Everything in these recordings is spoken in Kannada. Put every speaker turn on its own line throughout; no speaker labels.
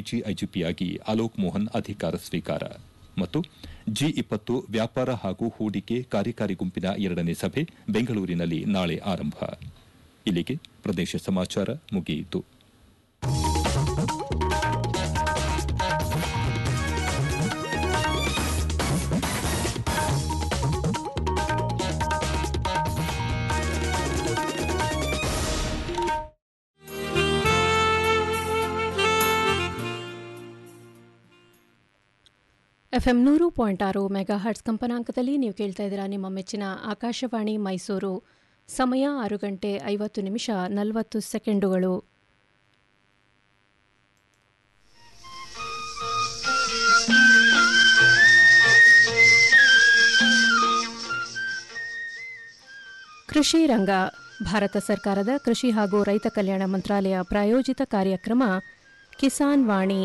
ಡಿಜಿಐಜಿಪಿಯಾಗಿ ಅಲೋಕ್ ಮೋಹನ್ ಅಧಿಕಾರ ಸ್ವೀಕಾರ ಮತ್ತು ಜಿ ಇಪ್ಪತ್ತು ವ್ಯಾಪಾರ ಹಾಗೂ ಹೂಡಿಕೆ ಕಾರ್ಯಕಾರಿ ಗುಂಪಿನ ಎರಡನೇ ಸಭೆ ಬೆಂಗಳೂರಿನಲ್ಲಿ ನಾಳೆ ಆರಂಭ ಇಲ್ಲಿಗೆ ಪ್ರದೇಶ ಸಮಾಚಾರ ಮುಗಿಯಿತು
ಎಫ್ಎಂ ನೂರು ಪಾಯಿಂಟ್ ಆರು ಮೆಗಾ ಹರ್ಟ್ಸ್ ಕಂಪನಾಂಕದಲ್ಲಿ ನೀವು ಕೇಳ್ತಾ ಇದ್ದೀರಾ ನಿಮ್ಮ ಮೆಚ್ಚಿನ ಆಕಾಶವಾಣಿ ಮೈಸೂರು ಸಮಯ ಆರು ಗಂಟೆ ಐವತ್ತು ನಿಮಿಷ ನಲವತ್ತು ಸೆಕೆಂಡುಗಳು ಕೃಷಿ ರಂಗ ಭಾರತ ಸರ್ಕಾರದ ಕೃಷಿ ಹಾಗೂ ರೈತ ಕಲ್ಯಾಣ ಮಂತ್ರಾಲಯ ಪ್ರಾಯೋಜಿತ ಕಾರ್ಯಕ್ರಮ ಕಿಸಾನ್ ವಾಣಿ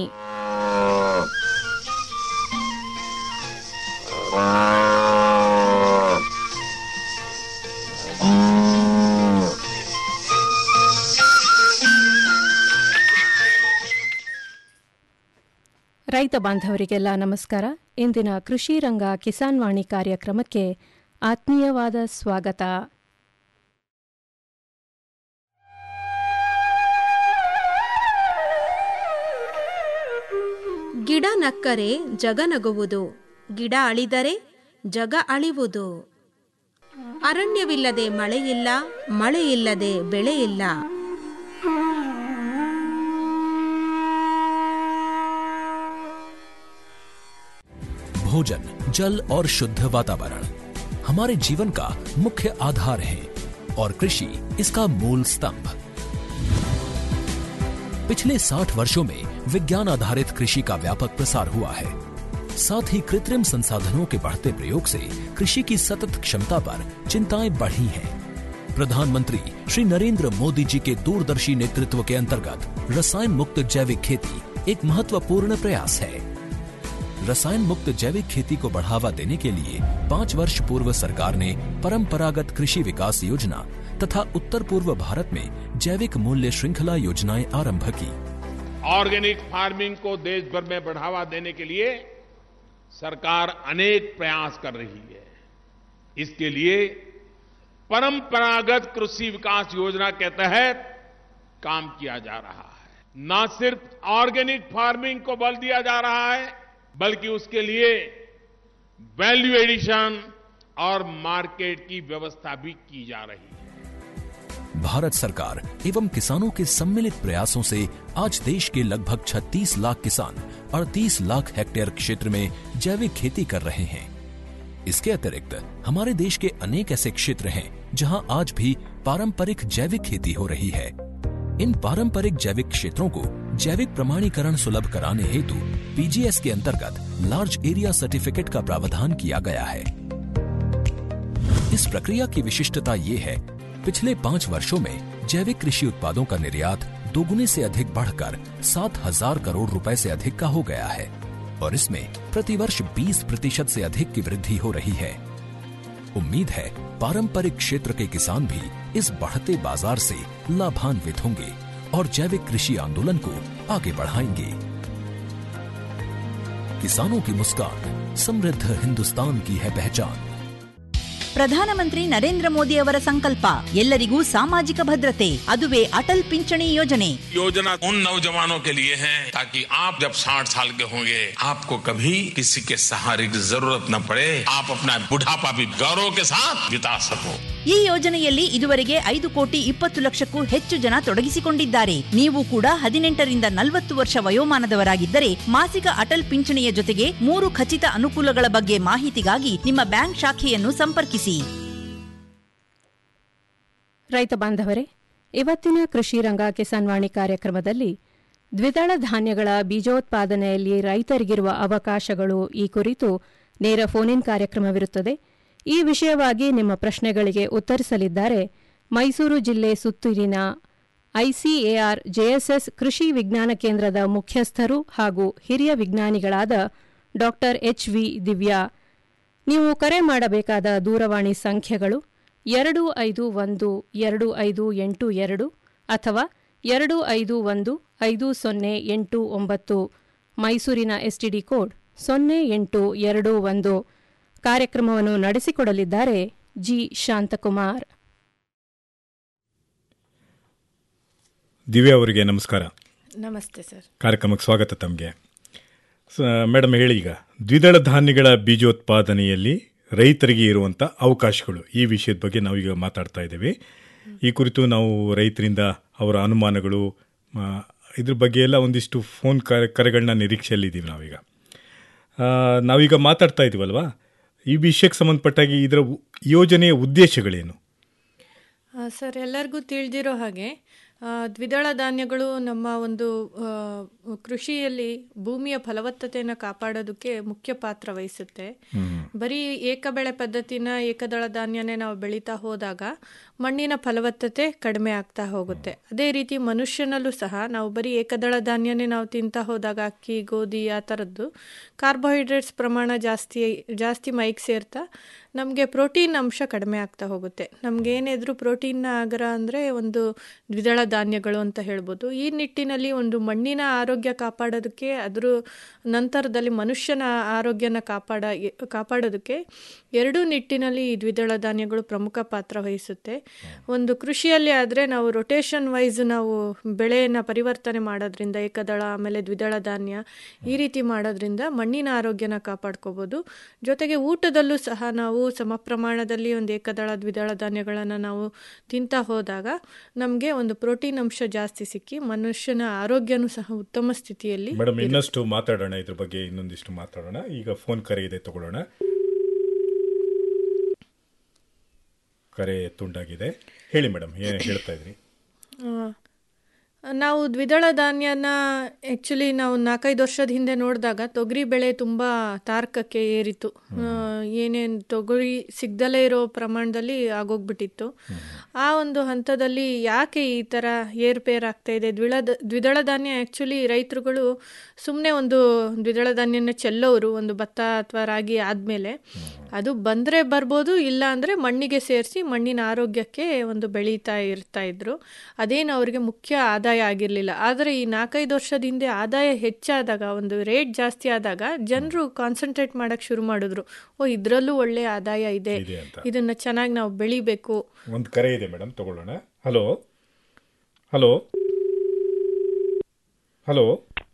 ರೈತ ಬಾಂಧವರಿಗೆಲ್ಲ ನಮಸ್ಕಾರ ಇಂದಿನ ಕೃಷಿ ರಂಗ ಕಿಸಾನ್ ವಾಣಿ ಕಾರ್ಯಕ್ರಮಕ್ಕೆ ಆತ್ಮೀಯವಾದ ಸ್ವಾಗತ
ಗಿಡ ನಕ್ಕರೆ ಜಗ ನಗುವುದು ಗಿಡ ಅಳಿದರೆ ಜಗ ಅಳಿವುದು ಅರಣ್ಯವಿಲ್ಲದೆ ಮಳೆಯಿಲ್ಲ ಮಳೆಯಿಲ್ಲದೆ ಬೆಳೆಯಿಲ್ಲ
भोजन जल और शुद्ध वातावरण हमारे जीवन का मुख्य आधार है और कृषि इसका मूल स्तंभ पिछले 60 वर्षों में विज्ञान आधारित कृषि का व्यापक प्रसार हुआ है साथ ही कृत्रिम संसाधनों के बढ़ते प्रयोग से कृषि की सतत क्षमता पर चिंताएं बढ़ी हैं प्रधानमंत्री श्री नरेंद्र मोदी जी के दूरदर्शी नेतृत्व के अंतर्गत रसायन मुक्त जैविक खेती एक महत्वपूर्ण प्रयास है रसायन मुक्त जैविक खेती को बढ़ावा देने के लिए पाँच वर्ष पूर्व सरकार ने परंपरागत कृषि विकास योजना तथा उत्तर पूर्व भारत में जैविक मूल्य श्रृंखला योजनाएं आरंभ की
ऑर्गेनिक फार्मिंग को देश भर में बढ़ावा देने के लिए सरकार अनेक प्रयास कर रही है इसके लिए परंपरागत कृषि विकास योजना के तहत काम किया जा रहा है न सिर्फ ऑर्गेनिक फार्मिंग को बल दिया जा रहा है बल्कि उसके लिए वैल्यू एडिशन और मार्केट की व्यवस्था भी की जा रही है
भारत सरकार एवं किसानों के सम्मिलित प्रयासों से आज देश के लगभग 36 लाख किसान 38 लाख हेक्टेयर क्षेत्र में जैविक खेती कर रहे हैं इसके अतिरिक्त हमारे देश के अनेक ऐसे क्षेत्र हैं जहां आज भी पारंपरिक जैविक खेती हो रही है इन पारंपरिक जैविक क्षेत्रों को जैविक प्रमाणीकरण सुलभ कराने हेतु पीजीएस के अंतर्गत लार्ज एरिया सर्टिफिकेट का प्रावधान किया गया है इस प्रक्रिया की विशिष्टता ये है पिछले पाँच वर्षों में जैविक कृषि उत्पादों का निर्यात दोगुने से अधिक बढ़कर सात हजार करोड़ रुपए से अधिक का हो गया है और इसमें प्रतिवर्ष 20 प्रतिशत से अधिक की वृद्धि हो रही है उम्मीद है पारंपरिक क्षेत्र के किसान भी इस बढ़ते बाजार से लाभान्वित होंगे और जैविक कृषि आंदोलन को आगे बढ़ाएंगे किसानों की मुस्कान समृद्ध हिंदुस्तान की है पहचान
ಪ್ರಧಾನಮಂತ್ರಿ ನರೇಂದ್ರ ಮೋದಿ ಅವರ ಸಂಕಲ್ಪ ಎಲ್ಲರಿಗೂ ಸಾಮಾಜಿಕ ಭದ್ರತೆ ಅದುವೇ ಅಟಲ್ ಪಿಂಚಣಿ ಯೋಜನೆ
योजना उन नौजवानों के लिए है ताकि आप जब 60 साल के होंगे आपको कभी किसी के सहारे की जरूरत न पड़े आप अपना बुढ़ापा भी गौरव के साथ बिता सको
ಈ ಯೋಜನೆಯಲ್ಲಿ ಇದುವರೆಗೆ ಐದು ಕೋಟಿ ಇಪ್ಪತ್ತು ಲಕ್ಷಕ್ಕೂ ಹೆಚ್ಚು ಜನ ತೊಡಗಿಸಿಕೊಂಡಿದ್ದಾರೆ ನೀವು ಕೂಡ ಹದಿನೆಂಟರಿಂದ ನಲವತ್ತು ವರ್ಷ ವಯೋಮಾನದವರಾಗಿದ್ದರೆ ಮಾಸಿಕ ಅಟಲ್ ಪಿಂಚಣಿಯ ಜೊತೆಗೆ ಮೂರು ಖಚಿತ ಅನುಕೂಲಗಳ ಬಗ್ಗೆ ಮಾಹಿತಿಗಾಗಿ ನಿಮ್ಮ ಬ್ಯಾಂಕ್ ಶಾಖೆಯನ್ನು ಸಂಪರ್ಕಿಸಿ
ರೈತ ಬಾಂಧವರೇ ಇವತ್ತಿನ ಕೃಷಿ ರಂಗ ಕಿಸಾನ್ ವಾಣಿ ಕಾರ್ಯಕ್ರಮದಲ್ಲಿ ದ್ವಿದಳ ಧಾನ್ಯಗಳ ಬೀಜೋತ್ಪಾದನೆಯಲ್ಲಿ ರೈತರಿಗಿರುವ ಅವಕಾಶಗಳು ಈ ಕುರಿತು ನೇರ ಫೋನ್ ಇನ್ ಕಾರ್ಯಕ್ರಮವಿರುತ್ತದೆ ಈ ವಿಷಯವಾಗಿ ನಿಮ್ಮ ಪ್ರಶ್ನೆಗಳಿಗೆ ಉತ್ತರಿಸಲಿದ್ದಾರೆ ಮೈಸೂರು ಜಿಲ್ಲೆ ಸುತ್ತೂರಿನ ಐಸಿಎಆರ್ ಜೆಎಸ್ಎಸ್ ಕೃಷಿ ವಿಜ್ಞಾನ ಕೇಂದ್ರದ ಮುಖ್ಯಸ್ಥರು ಹಾಗೂ ಹಿರಿಯ ವಿಜ್ಞಾನಿಗಳಾದ ಡಾ ಎಚ್ ವಿ ದಿವ್ಯಾ ನೀವು ಕರೆ ಮಾಡಬೇಕಾದ ದೂರವಾಣಿ ಸಂಖ್ಯೆಗಳು ಎರಡು ಐದು ಒಂದು ಎರಡು ಐದು ಎಂಟು ಎರಡು ಅಥವಾ ಎರಡು ಐದು ಒಂದು ಐದು ಸೊನ್ನೆ ಎಂಟು ಒಂಬತ್ತು ಮೈಸೂರಿನ ಎಸ್ಟಿಡಿ ಕೋಡ್ ಸೊನ್ನೆ ಎಂಟು ಎರಡು ಒಂದು ಕಾರ್ಯಕ್ರಮವನ್ನು ನಡೆಸಿಕೊಡಲಿದ್ದಾರೆ ಜಿ ಶಾಂತಕುಮಾರ್
ದಿವ್ಯಾ ಅವರಿಗೆ ನಮಸ್ಕಾರ
ನಮಸ್ತೆ ಸರ್
ಕಾರ್ಯಕ್ರಮಕ್ಕೆ ಸ್ವಾಗತ ತಮಗೆ ಮೇಡಮ್ ಹೇಳಿ ಈಗ ದ್ವಿದಳ ಧಾನ್ಯಗಳ ಬೀಜೋತ್ಪಾದನೆಯಲ್ಲಿ ರೈತರಿಗೆ ಇರುವಂಥ ಅವಕಾಶಗಳು ಈ ವಿಷಯದ ಬಗ್ಗೆ ನಾವೀಗ ಮಾತಾಡ್ತಾ ಇದ್ದೀವಿ ಈ ಕುರಿತು ನಾವು ರೈತರಿಂದ ಅವರ ಅನುಮಾನಗಳು ಆ, ಇದ್ರ ಬಗ್ಗೆ ಎಲ್ಲ ಒಂದಿಷ್ಟು ಫೋನ್ ಕರೆ ಕರೆಗಳನ್ನ ನಿರೀಕ್ಷೆಯಲ್ಲಿದ್ದೀವಿ ನಾವೀಗ ಆ, ನಾವೀಗ ಮಾತಾಡ್ತಾ ಇದ್ದೀವಲ್ವಾ ಈ ವಿಷಯಕ್ಕೆ ಸಂಬಂಧಪಟ್ಟಾಗಿ ಇದರ ಉ- ಯೋಜನೆಯ ಉದ್ದೇಶಗಳೇನು
ಆ, ಸರ್ ಎಲ್ಲರಿಗೂ ತಿಳಿದಿರೋ ಹಾಗೆ ಆ, ದ್ವಿದಳ ಧಾನ್ಯಗಳು ನಮ್ಮ ಒಂದು ಆ, ಕೃಷಿಯಲ್ಲಿ ಭೂಮಿಯ ಫಲವತ್ತತೆಯನ್ನು ಕಾಪಾಡೋದಕ್ಕೆ ಮುಖ್ಯ ಪಾತ್ರ ವಹಿಸುತ್ತೆ ಬರೀ ಏಕಬೆಳೆ ಪದ್ಧತಿನ ಏಕದಳ ಧಾನ್ಯನೇ ನಾವು ಬೆಳೀತಾ ಹೋದಾಗ ಮಣ್ಣಿನ ಫಲವತ್ತತೆ ಕಡಿಮೆ ಆಗ್ತಾ ಹೋಗುತ್ತೆ ಅದೇ ರೀತಿ ಮನುಷ್ಯನಲ್ಲೂ ಸಹ ನಾವು ಬರೀ ಏಕದಳ ಧಾನ್ಯನೇ ನಾವು ತಿಂತಾ ಹೋದಾಗ ಅಕ್ಕಿ ಗೋಧಿ ಆ ಥರದ್ದು ಕಾರ್ಬೋಹೈಡ್ರೇಟ್ಸ್ ಪ್ರಮಾಣ ಜಾಸ್ತಿ ಜಾಸ್ತಿ ಮೈಗೆ ಸೇರ್ತಾ ನಮಗೆ ಪ್ರೋಟೀನ್ ಅಂಶ ಕಡಿಮೆ ಆಗ್ತಾ ಹೋಗುತ್ತೆ ನಮ್ಗೆ ಏನಿದ್ರು ಪ್ರೋಟೀನ್ನ ಆಗರ ಅಂದರೆ ಒಂದು ದ್ವಿದಳ ಧಾನ್ಯಗಳು ಅಂತ ಹೇಳ್ಬೋದು ಈ ನಿಟ್ಟಿನಲ್ಲಿ ಒಂದು ಮಣ್ಣಿನ ಆರೋಗ್ಯ ಕಾಪಾಡೋದಕ್ಕೆ ಅದ್ರ ನಂತರದಲ್ಲಿ ಮನುಷ್ಯನ ಆರೋಗ್ಯನ ಕಾಪಾಡ ಕಾಪಾಡೋದಕ್ಕೆ ಎರಡೂ ನಿಟ್ಟಿನಲ್ಲಿ ಈ ದ್ವಿದಳ ಧಾನ್ಯಗಳು ಪ್ರಮುಖ ಪಾತ್ರ ವಹಿಸುತ್ತೆ ಒಂದು ಕೃಷಿಯಲ್ಲಿ ಆದರೆ ನಾವು ರೊಟೇಷನ್ ವೈಸ್ ನಾವು ಬೆಳೆಯನ್ನು ಪರಿವರ್ತನೆ ಮಾಡೋದ್ರಿಂದ ಏಕದಳ ಆಮೇಲೆ ದ್ವಿದಳ ಧಾನ್ಯ ಈ ರೀತಿ ಮಾಡೋದ್ರಿಂದ ಮಣ್ಣಿನ ಆರೋಗ್ಯನ ಕಾಪಾಡ್ಕೋಬೋದು ಜೊತೆಗೆ ಊಟದಲ್ಲೂ ಸಹ ನಾವು ಸಮ ಪ್ರಮಾಣದಲ್ಲಿ ಒಂದು ಏಕದಳ ದ್ವಿದಳ ಧಾನ್ಯಗಳನ್ನು ನಾವು ತಿಂತಾ ಹೋದಾಗ ನಮಗೆ ಒಂದು ಪ್ರೋಟೀನ್ ಅಂಶ ಜಾಸ್ತಿ ಸಿಕ್ಕಿ ಮನುಷ್ಯನ ಆರೋಗ್ಯನೂ ಸಹ ಉತ್ತಮ ಸ್ಥಿತಿಯಲ್ಲಿ
ಮೇಡಮ್ ಇನ್ನಷ್ಟು ಮಾತಾಡೋಣ ಇದ್ರ ಬಗ್ಗೆ ಇನ್ನೊಂದಿಷ್ಟು ಮಾತಾಡೋಣ ಈಗ ಫೋನ್ ಕರೆ ಇದೆ ತಗೊಳ್ಳೋಣ ಕರೆ ತುಂಡಾಗಿದೆ ಹೇಳಿ ಮೇಡಮ್ ಏನು ಹೇಳ್ತಾ ಇದ್ರಿ
ಆ, ನಾವು ದ್ವಿದಳ ಧಾನ್ಯನ ಆ್ಯಕ್ಚುಲಿ ನಾವು ನಾಲ್ಕೈದು ವರ್ಷದ ಹಿಂದೆ ನೋಡಿದಾಗ ತೊಗರಿ ಬೆಳೆ ತುಂಬ ತಾರಕಕ್ಕೆ ಏರಿತು ಏನೇನು ತೊಗರಿ ಸಿಗ್ದಲೇ ಇರೋ ಪ್ರಮಾಣದಲ್ಲಿ ಆಗೋಗ್ಬಿಟ್ಟಿತ್ತು ಆ ಒಂದು ಹಂತದಲ್ಲಿ ಯಾಕೆ ಈ ಥರ ಏರ್ಪೇರ್ ಆಗ್ತಾ ಇದೆ ದ್ವಿಳದ ದ್ವಿದಳ ಧಾನ್ಯ ಆ್ಯಕ್ಚುಲಿ ರೈತರುಗಳು ಸುಮ್ಮನೆ ಒಂದು ದ್ವಿದಳ ಧಾನ್ಯನ ಚೆಲ್ಲೋರು ಒಂದು ಭತ್ತ ಅಥವಾ ರಾಗಿ ಆದಮೇಲೆ ಅದು ಬಂದರೆ ಬರ್ಬೋದು ಇಲ್ಲ ಅಂದರೆ ಮಣ್ಣಿಗೆ ಸೇರಿಸಿ ಮಣ್ಣಿನ ಆರೋಗ್ಯಕ್ಕೆ ಒಂದು ಬೆಳೀತಾ ಇರ್ತಾ ಇದ್ರು ಅದೇನು ಅವರಿಗೆ ಮುಖ್ಯ ಆದಾಯ ಆಗಿರಲಿಲ್ಲ ಆದರೆ ಈ ನಾಲ್ಕೈದು ವರ್ಷದ ಹಿಂದೆ ಆದಾಯ ಹೆಚ್ಚಾದಾಗ ಒಂದು ರೇಟ್ ಜಾಸ್ತಿ ಆದಾಗ ಜನರು ಕಾನ್ಸಂಟ್ರೇಟ್ ಮಾಡಕ್ಕೆ ಶುರು ಮಾಡಿದ್ರು ಓ ಇದರಲ್ಲೂ ಒಳ್ಳೆ ಆದಾಯ ಇದೆ
ಇದೆ ಅಂತ.
ಇದನ್ನ ಚೆನ್ನಾಗಿ ನಾವು ಬೆಳಿಬೇಕು
ಒಂದು ಕರೆ ಇದೆ ಮೇಡಮ್ ತಗೊಳ್ಳೋಣ hello hello hello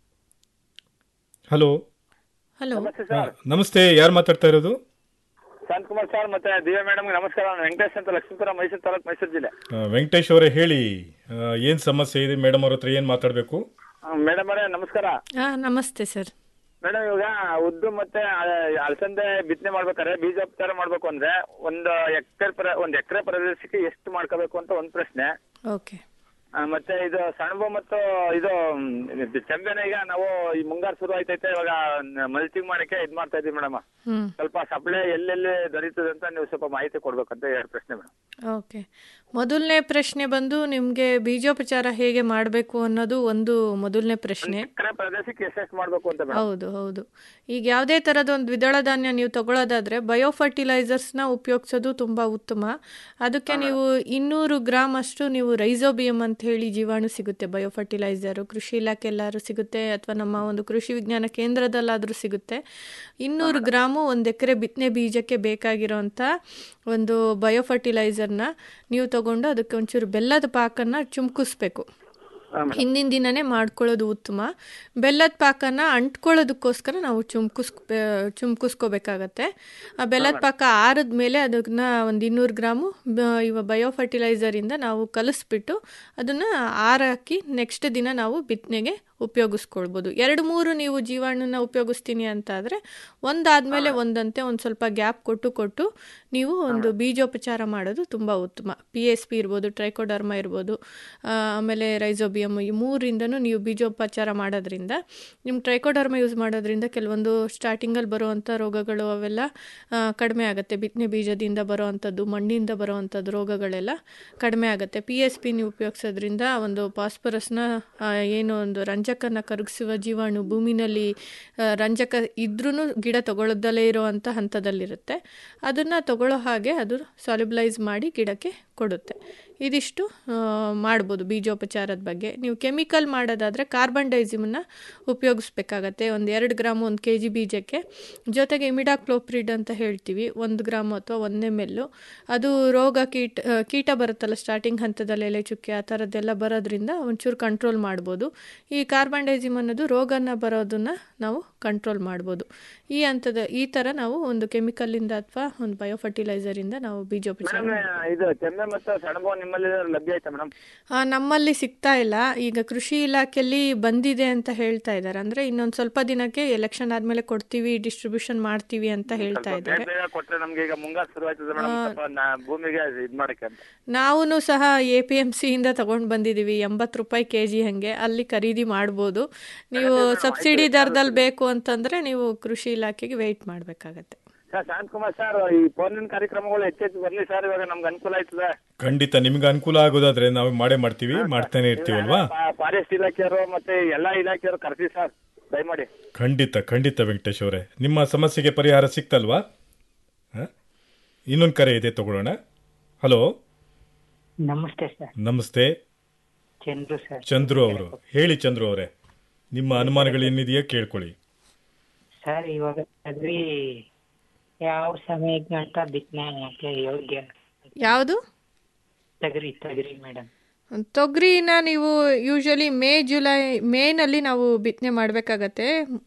hello
hello
ನಮಸ್ತೆ ಯಾರು ಮಾತಾಡ್ತಾ ಇರೋದು
ಶಾಂತ್ ಕುಮಾರ್ ಸರ್ ಮತ್ತೆ ದಿವ್ಯಾ ಮೇಡಮ್ ನಮಸ್ಕಾರ ನಾನು ವೆಂಕಟೇಶ್ ಅಂತ ಲಕ್ಷ್ಮೀಪುರ ಮೈಸೂರು ತಾಲೂಕು ಮೈಸೂರು ಜಿಲ್ಲೆ
ಆ, ವೆಂಕಟೇಶ್ ಅವರೇ ಹೇಳಿ ಆ, ಏನ್ ಸಮಸ್ಯೆ ಇದೆ ಮೇಡಮ್ ಅವ್ರ ಹತ್ರ ಏನ್ ಮಾತಾಡಬೇಕು
ಮೇಡಮ್ ಅವರೇ ನಮಸ್ಕಾರ
ಹಾಂ ನಮಸ್ತೆ ಸರ್
ಮೇಡಮ್ ಇವಾಗ ಉದ್ದು ಮತ್ತೆ ಅ- ಅಲಸಂದೆ ಬಿತ್ತನೆ ಮಾಡ್ಬೇಕಾದ್ರೆ ಬೀಜೋಪಚಾರ ಮಾಡ್ಬೇಕು ಅಂದ್ರೆ ಒಂದು ಎಕರೆ ಪ್ರ ಒಂದ್ ಎಕರೆ ಪ್ರದೇಶಕ್ಕೆ ಎಷ್ಟು ಮಾಡ್ಕೋಬೇಕು ಅಂತ ಒಂದ್ ಪ್ರಶ್ನೆ
ಓಕೆ
ಆ, ಮತ್ತೆ ಇದು ಸೆಣಬು ಮತ್ತು ಇದು ಮ್, ಇದು ಚೆಂಬೆನ ಈಗ ನಾವು ಈ ಮುಂಗಾರು ಶುರು ಆಯ್ತೈತೆ ಇವಾಗ ಮಲ್ಚಿಂಗ್ ಮಾಡಕ್ಕೆ ಇದ್ ಮಾಡ್ತಾ ಇದೀವಿ ಮೇಡಮ್
ಹ್ಞೂ
ಸ್ವಲ್ಪ ಸಪ್ಲೈ ಎಲ್ಲೆಲ್ಲಿ ದೊರೀತದೆ ಅಂತ ನೀವು ಸ್ವಲ್ಪ ಮಾಹಿತಿ ಕೊಡ್ಬೇಕಂತ ಎರಡು ಪ್ರಶ್ನೆ ಮೇಡಮ್
ಓಕೆ ಮೊದಲನೇ ಪ್ರಶ್ನೆ ಬಂದು ನಿಮಗೆ ಬೀಜೋಪಚಾರ ಹೇಗೆ ಮಾಡಬೇಕು ಅನ್ನೋದು ಒಂದು ಮೊದಲನೇ ಪ್ರಶ್ನೆ
ಎಕರೆ ಪ್ರದೇಶಕ್ಕೆ ಎಷ್ಟೆಷ್ಟು ಮಾಡ್ಬೇಕು ಅಂತ ಮೇಡಮ್
ಹೌದು ಹೌದು ಈಗ ಯಾವುದೇ ಥರದ ಒಂದು ದ್ವಿದಳ ಧಾನ್ಯ ನೀವು ತಗೊಳ್ಳೋದಾದ್ರೆ ಬಯೋ ಫರ್ಟಿಲೈಸರ್ಸ್ನ ಉಪಯೋಗಿಸೋದು ತುಂಬ ಉತ್ತಮ ಅದಕ್ಕೆ ನೀವು ಇನ್ನೂರು ಗ್ರಾಮ್ ಅಷ್ಟು ನೀವು ರೈಸೋಬಿಯಂ ಅಂತ ಹೇಳಿ ಜೀವಾಣು ಸಿಗುತ್ತೆ ಬಯೋ ಫರ್ಟಿಲೈಸರು ಕೃಷಿ ಇಲಾಖೆ ಎಲ್ಲರೂ ಸಿಗುತ್ತೆ ಅಥವಾ ನಮ್ಮ ಒಂದು ಕೃಷಿ ವಿಜ್ಞಾನ ಕೇಂದ್ರದಲ್ಲಾದರೂ ಸಿಗುತ್ತೆ ಇನ್ನೂರು ಗ್ರಾಮು ಒಂದು ಎಕರೆ ಬಿತ್ತನೆ ಬೀಜಕ್ಕೆ ಬೇಕಾಗಿರೋಂಥ ಒಂದು ಬಯೋ ಫರ್ಟಿಲೈಸರ್ನ ನೀವು ತಗೊಂಡು ಅದಕ್ಕೆ ಒಂಚೂರು ಬೆಲ್ಲದ ಪಾಕನ್ನು ಚುಮ್ಕಿಸ್ಬೇಕು ಹಿಂದಿನ ದಿನನೇ ಮಾಡ್ಕೊಳ್ಳೋದು ಉತ್ತಮ ಬೆಲ್ಲದ ಪಾಕನ ಅಂಟ್ಕೊಳ್ಳೋದಕ್ಕೋಸ್ಕರ ನಾವು ಚುಮ್ಕುಸ್ ಚುಮ್ಕಿಸ್ಕೋಬೇಕಾಗತ್ತೆ ಆ ಬೆಲ್ಲದ ಪಾಕ ಆರಿದ ಮೇಲೆ ಅದನ್ನ ಒಂದು ಇನ್ನೂರು ಗ್ರಾಮು ಬ- ಇವ ಬಯೋ ಫರ್ಟಿಲೈಸರಿಂದ ನಾವು ಕಲಿಸ್ಬಿಟ್ಟು ಅದನ್ನು ಆರಾಕಿ ನೆಕ್ಸ್ಟ್ ದಿನ ನಾವು ಬಿತ್ತನೆಗೆ ಉಪಯೋಗಿಸ್ಕೊಳ್ಬೋದು ಎರಡು ಮೂರು ನೀವು ಜೀವಾಣುನ ಉಪಯೋಗಿಸ್ತೀನಿ ಅಂತ ಆದರೆ ಒಂದಾದಮೇಲೆ ಒಂದಂತೆ ಒಂದು ಸ್ವಲ್ಪ ಗ್ಯಾಪ್ ಕೊಟ್ಟು ಕೊಟ್ಟು ನೀವು ಒಂದು ಬೀಜೋಪಚಾರ ಮಾಡೋದು ತುಂಬ ಉತ್ತಮ ಪಿ ಎಸ್ ಪಿ ಇರ್ಬೋದು ಟ್ರೈಕೋಡರ್ಮ ಇರ್ಬೋದು ಆ, ಆಮೇಲೆ ರೈಸೋಬಿಯಮ್ ಈ ಮೂರಿಂದನೂ ನೀವು ಬೀಜೋಪಚಾರ ಮಾಡೋದ್ರಿಂದ ನಿಮ್ಮ ಟ್ರೈಕೋಡರ್ಮ ಯೂಸ್ ಮಾಡೋದ್ರಿಂದ ಕೆಲವೊಂದು ಸ್ಟಾರ್ಟಿಂಗಲ್ಲಿ ಬರುವಂಥ ರೋಗಗಳು ಅವೆಲ್ಲ ಆ, ಕಡಿಮೆ ಆಗುತ್ತೆ ಬಿತ್ತನೆ ಬೀಜದಿಂದ ಬರುವಂಥದ್ದು ಮಣ್ಣಿಂದ ಬರುವಂಥದ್ದು ರೋಗಗಳೆಲ್ಲ ಕಡಿಮೆ ಆಗುತ್ತೆ ಪಿ ಎಸ್ ಪಿ ನೀವು ಉಪಯೋಗಿಸೋದ್ರಿಂದ ಒಂದು ಫಾಸ್ಫರಸ್ನ ಆ, ಏನು ಒಂದು ರಂಜಕನ ಕರಗಿಸುವ ಜೀವಾಣು ಭೂಮಿನಲ್ಲಿ ಆ, ರಂಜಕ ಇದ್ರೂ ಗಿಡ ತಗೊಳ್ಳದಲ್ಲೇ ಇರುವಂಥ ಹಂತದಲ್ಲಿರುತ್ತೆ ಅದನ್ನು ತಗೊಳ್ಳೋ ಹಾಗೆ ಅದು ಸಾಲ್ಯುಬಲೈಸ್ ಮಾಡಿ ಗಿಡಕ್ಕೆ ಕೊಡುತ್ತೆ ಇದಿಷ್ಟು ಆ, ಮಾಡ್ಬೋದು ಬೀಜೋಪಚಾರದ ಬಗ್ಗೆ ನೀವು ಕೆಮಿಕಲ್ ಮಾಡೋದಾದರೆ ಕಾರ್ಬನ್ ಡೈಸಿಮನ್ನ ಉಪಯೋಗಿಸ್ಬೇಕಾಗತ್ತೆ ಒಂದು ಎರಡು ಗ್ರಾಮ್ ಒಂದು ಕೆ ಜಿ ಬೀಜಕ್ಕೆ ಜೊತೆಗೆ ಇಮಿಡಾಕ್ಲೋಪ್ರಿಡ್ ಅಂತ ಹೇಳ್ತೀವಿ ಒಂದು ಗ್ರಾಮ್ ಅಥವಾ ಒಂದೇ ಮೆಲ್ಲು ಅದು ರೋಗ ಕೀಟ ಆ, ಕೀಟ ಬರುತ್ತಲ್ಲ ಸ್ಟಾರ್ಟಿಂಗ್ ಹಂತದಲ್ಲಿ ಎಲೆ ಚುಕ್ಕೆ ಆ ಥರದ್ದೆಲ್ಲ ಬರೋದ್ರಿಂದ ಒಂಚೂರು ಕಂಟ್ರೋಲ್ ಮಾಡ್ಬೋದು ಈ ಕಾರ್ಬನ್ ಡೈಸಿಮ್ ಅನ್ನೋದು ರೋಗನ ಬರೋದನ್ನು ನಾವು ಕಂಟ್ರೋಲ್ ಮಾಡ್ಬೋದು ಈ ಹಂತದ ಈ ಥರ ನಾವು ಒಂದು ಕೆಮಿಕಲ್ಲಿಂದ ಅಥವಾ ಒಂದು ಬಯೋಫರ್ಟಿಲೈಸರಿಂದ ನಾವು ಬೀಜೋಪಚಾರ
ಮೇಡಮ್ ಇದು ಚೆಮ್ಮೆ ಮತ್ತು ಸೆಣಬು ನಿಮ್ಮಲ್ಲಿ ಲಭ್ಯ ಐತಾ ಮೇಡಮ್
ಆ, ನಮ್ಮಲ್ಲಿ ಸಿಗ್ತಾ ಇಲ್ಲ ಈಗ ಕೃಷಿ ಇಲಾಖೆಯಲ್ಲಿ ಬಂದಿದೆ ಅಂತ ಹೇಳ್ತಾ ಇದ್ದಾರೆ ಅಂದ್ರೆ ಇನ್ನೊಂದು ಸ್ವಲ್ಪ ದಿನಕ್ಕೆ ಎಲೆಕ್ಷನ್ ಆದ್ಮೇಲೆ ಕೊಡ್ತೀವಿ ಡಿಸ್ಟ್ರಿಬ್ಯೂಷನ್ ಮಾಡ್ತೀವಿ ಅಂತ ಹೇಳ್ತಾ
ಬೇಗ
ಇದ್ದಾರೆ
ಬೇಗ ಕೊಟ್ರೆ ನಮ್ಗೆ ಈಗ ಮುಂಗಾರು ಶುರುವಾಯ್ತದೆ ಮೇಡಮ್ ಸ್ವಲ್ಪ ನಾ- ಭೂಮಿಗೆ ಇದ್ ಮಾಡಕ್ಕೆ ಅಂತ
ನಾವು ಸಹ ಎ ಪಿ ಎಮ್ ಸಿಯಿಂದ ತಗೊಂಡು ಬಂದಿದ್ದೀವಿ ಎಂಬತ್ತು ರೂಪಾಯಿ ಕೆ ಜಿ ಹಾಗೆ ಅಲ್ಲಿ ಖರೀದಿ ಮಾಡ್ಬೋದು ನೀವು ಸಬ್ಸಿಡಿ ದರದಲ್ಲಿ ಬೇಕು ಅಂತಂದ್ರೆ ನೀವು ಕೃಷಿ ಇಲಾಖೆಗೆ ವೆಯ್ಟ್ ಮಾಡಬೇಕಾಗತ್ತೆ
ಸರ್ ಶಾಂತಕುಮಾರ್ ಸರ್ ಈ ಫೋನಿನ ಕಾರ್ಯಕ್ರಮಗಳು ಹೆಚ್ಚೆಚ್ಚು ಬರ್ಲಿ ಸರ್ ಇವಾಗ ನಮ್ಗೆ ಅನುಕೂಲ ಆಯ್ತದೆ
ಖಂಡಿತ ನಿಮ್ಗೆ ಅನುಕೂಲ ಆಗೋದಾದ್ರೆ ನಾವು ಮಾಡೇ ಮಾಡ್ತೀವಿ ಮಾಡ್ತಾನೆ ಇರ್ತೀವಲ್ವಾ
ಫಾರೆಸ್ಟ್ ಇಲಾಖೆಯವರು ಮತ್ತೆ ಎಲ್ಲಾ ಇಲಾಖೆಯವರು ಕರ್ಸಿ ಸರ್ ದಯಮಾಡಿ
ಖಂಡಿತ ಖಂಡಿತ ವೆಂಕಟೇಶ್ ಅವರೇ ನಿಮ್ಮ ಸಮಸ್ಯೆಗೆ ಪರಿಹಾರ ಸಿಕ್ತಲ್ವಾ ಹ? ಇನ್ನೊಂದು ಕರೆ ಇದೆ ತಗೊಳ್ಳೋಣ ಹಲೋ
ನಮಸ್ತೆ ಸರ್
ನಮಸ್ತೆ
ಚಂದ್ರು ಸರ್
ಚಂದ್ರು ಅವರು ಹೇಳಿ ಚಂದ್ರು ಅವರೇ ನಿಮ್ಮ ಅನುಮಾನಗಳು ಏನಿದೆಯಾ ಕೇಳ್ಕೊಳ್ಳಿ
ಸರ್ ಇವಾಗ ಅದ್ರಿ ಯಾವ ಸಮಯಕ್ಕೆ ಗಂಟ ಬಿತ್ತನೆ ಯೋಗ್ಯ
ಯಾವುದು
ತಗರಿ ತಗರಿ ಮೇಡಮ್
ತೊಗರಿನ ನೀವು ಯೂಶಲಿ ಮೇ ಜುಲೈ ಮೇನಲ್ಲಿ ನಾವು ಬಿತ್ತನೆ ಮಾಡಬೇಕಾಗತ್ತೆ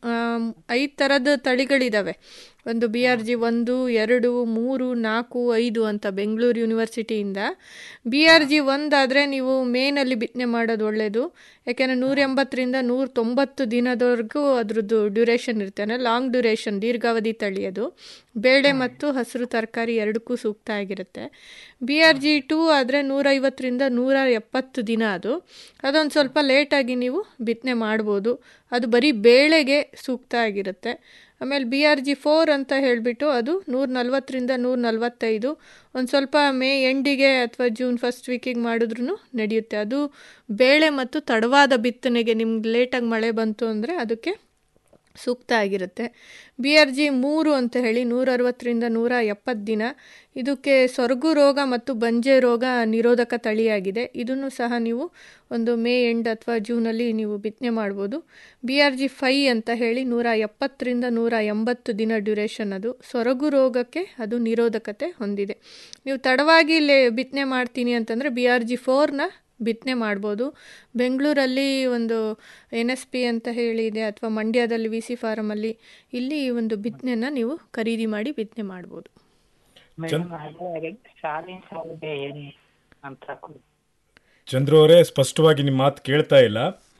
ಐದು ಥರದ ತಳಿಗಳಿದ್ದಾವೆ ಒಂದು ಬಿ ಆರ್ ಜಿ ಒಂದು ಎರಡು ಮೂರು ನಾಲ್ಕು ಐದು ಅಂತ ಬೆಂಗಳೂರು ಯೂನಿವರ್ಸಿಟಿಯಿಂದ ಬಿ ಆರ್ ಜಿ ಒಂದಾದರೆ ನೀವು ಮೇನಲ್ಲಿ ಬಿತ್ತನೆ ಮಾಡೋದು ಒಳ್ಳೆಯದು ಯಾಕೆಂದರೆ ನೂರ ಎಂಬತ್ತರಿಂದ ನೂರ ತೊಂಬತ್ತು ದಿನದವರೆಗೂ ಅದ್ರದ್ದು ಡ್ಯೂರೇಷನ್ ಇರುತ್ತೆ ಅಂದರೆ ಲಾಂಗ್ ಡ್ಯೂರೇಷನ್ ದೀರ್ಘಾವಧಿ ತಳಿ ಅದು ಬೇಳೆ ಮತ್ತು ಹಸಿರು ತರಕಾರಿ ಎರಡಕ್ಕೂ ಸೂಕ್ತ ಆಗಿರುತ್ತೆ ಬಿ ಆರ್ ಜಿ ಟೂ ಆದರೆ ನೂರೈವತ್ತರಿಂದ ನೂರ ಎಪ್ಪತ್ತು ದಿನ ಅದು ಅದೊಂದು ಸ್ವಲ್ಪ ಲೇಟಾಗಿ ನೀವು ಬಿತ್ತನೆ ಮಾಡ್ಬೋದು ಅದು ಬರೀ ಬೇಳೆಗೆ ಸೂಕ್ತ ಆಗಿರುತ್ತೆ ಆಮೇಲೆ ಬಿ ಆರ್ ಜಿ ಫೋರ್ ಅಂತ ಹೇಳಿಬಿಟ್ಟು ಅದು ನೂರ ನಲ್ವತ್ತರಿಂದ ನೂರ ನಲ್ವತ್ತೈದು ಒಂದು ಸ್ವಲ್ಪ ಮೇ ಎಂಡಿಗೆ ಅಥವಾ ಜೂನ್ ಫಸ್ಟ್ ವೀಕಿಗೆ ಮಾಡಿದ್ರೂ ನಡೆಯುತ್ತೆ ಅದು ಬೇಳೆ ಮತ್ತು ತಡವಾದ ಬಿತ್ತನೆಗೆ ನಿಮ್ಗೆ ಲೇಟಾಗಿ ಮಳೆ ಬಂತು ಅಂದರೆ ಅದಕ್ಕೆ ಸೂಕ್ತ ಆಗಿರುತ್ತೆ ಬಿ ಆರ್ ಜಿ ಮೂರು ಅಂತ ಹೇಳಿ ನೂರ ಅರವತ್ತರಿಂದ ನೂರ ಎಪ್ಪತ್ತು ದಿನ ಇದಕ್ಕೆ ಸೊರಗು ರೋಗ ಮತ್ತು ಬಂಜೆ ರೋಗ ನಿರೋಧಕ ತಳಿಯಾಗಿದೆ ಇದನ್ನು ಸಹ ನೀವು ಒಂದು ಮೇ ಎಂಡ್ ಅಥವಾ ಜೂನಲ್ಲಿ ನೀವು ಬಿತ್ತನೆ ಮಾಡ್ಬೋದು ಬಿ ಆರ್ ಜಿ ಫೈ ಅಂತ ಹೇಳಿ ನೂರ ಎಪ್ಪತ್ತರಿಂದ ನೂರ ಎಂಬತ್ತು ದಿನ ಡ್ಯೂರೇಷನ್ ಅದು ಸೊರಗು ರೋಗಕ್ಕೆ ಅದು ನಿರೋಧಕತೆ ಹೊಂದಿದೆ ನೀವು ತಡವಾಗಿ ಲೇ ಬಿತ್ತನೆ ಮಾಡ್ತೀನಿ ಅಂತಂದರೆ ಬಿ ಆರ್ ಜಿ ಫೋರ್ನ ಬಿತ್ತನೆ ಮಾಡ್ಬೋದು ಬೆಂಗಳೂರಲ್ಲಿ ಒಂದು ಎನ್ ಎಸ್ ಪಿ ಅಂತ ಹೇಳಿದೆ ಅಥವಾ ಮಂಡ್ಯದಲ್ಲಿ ವಿ ಸಿ ಫಾರಮಲ್ಲಿ ಇಲ್ಲಿ ಈ ಒಂದು ಬಿತ್ತನೆನ ನೀವು ಖರೀದಿ ಮಾಡಿ ಬಿತ್ತನೆ ಮಾಡ್ಬೋದು
ಮೇಡಮ್ ಅದೇ ಸಾಲಿನ ಸಾಲಿಗೆ ಏನು ಅಂತ ಕೊಡ್-
ಚಂದ್ರು ಅವರೇ ಸ್ಪಷ್ಟವಾಗಿ ನಿಮ್ಮ ಮಾತು ಕೇಳ್ತಾ ಇಲ್ಲ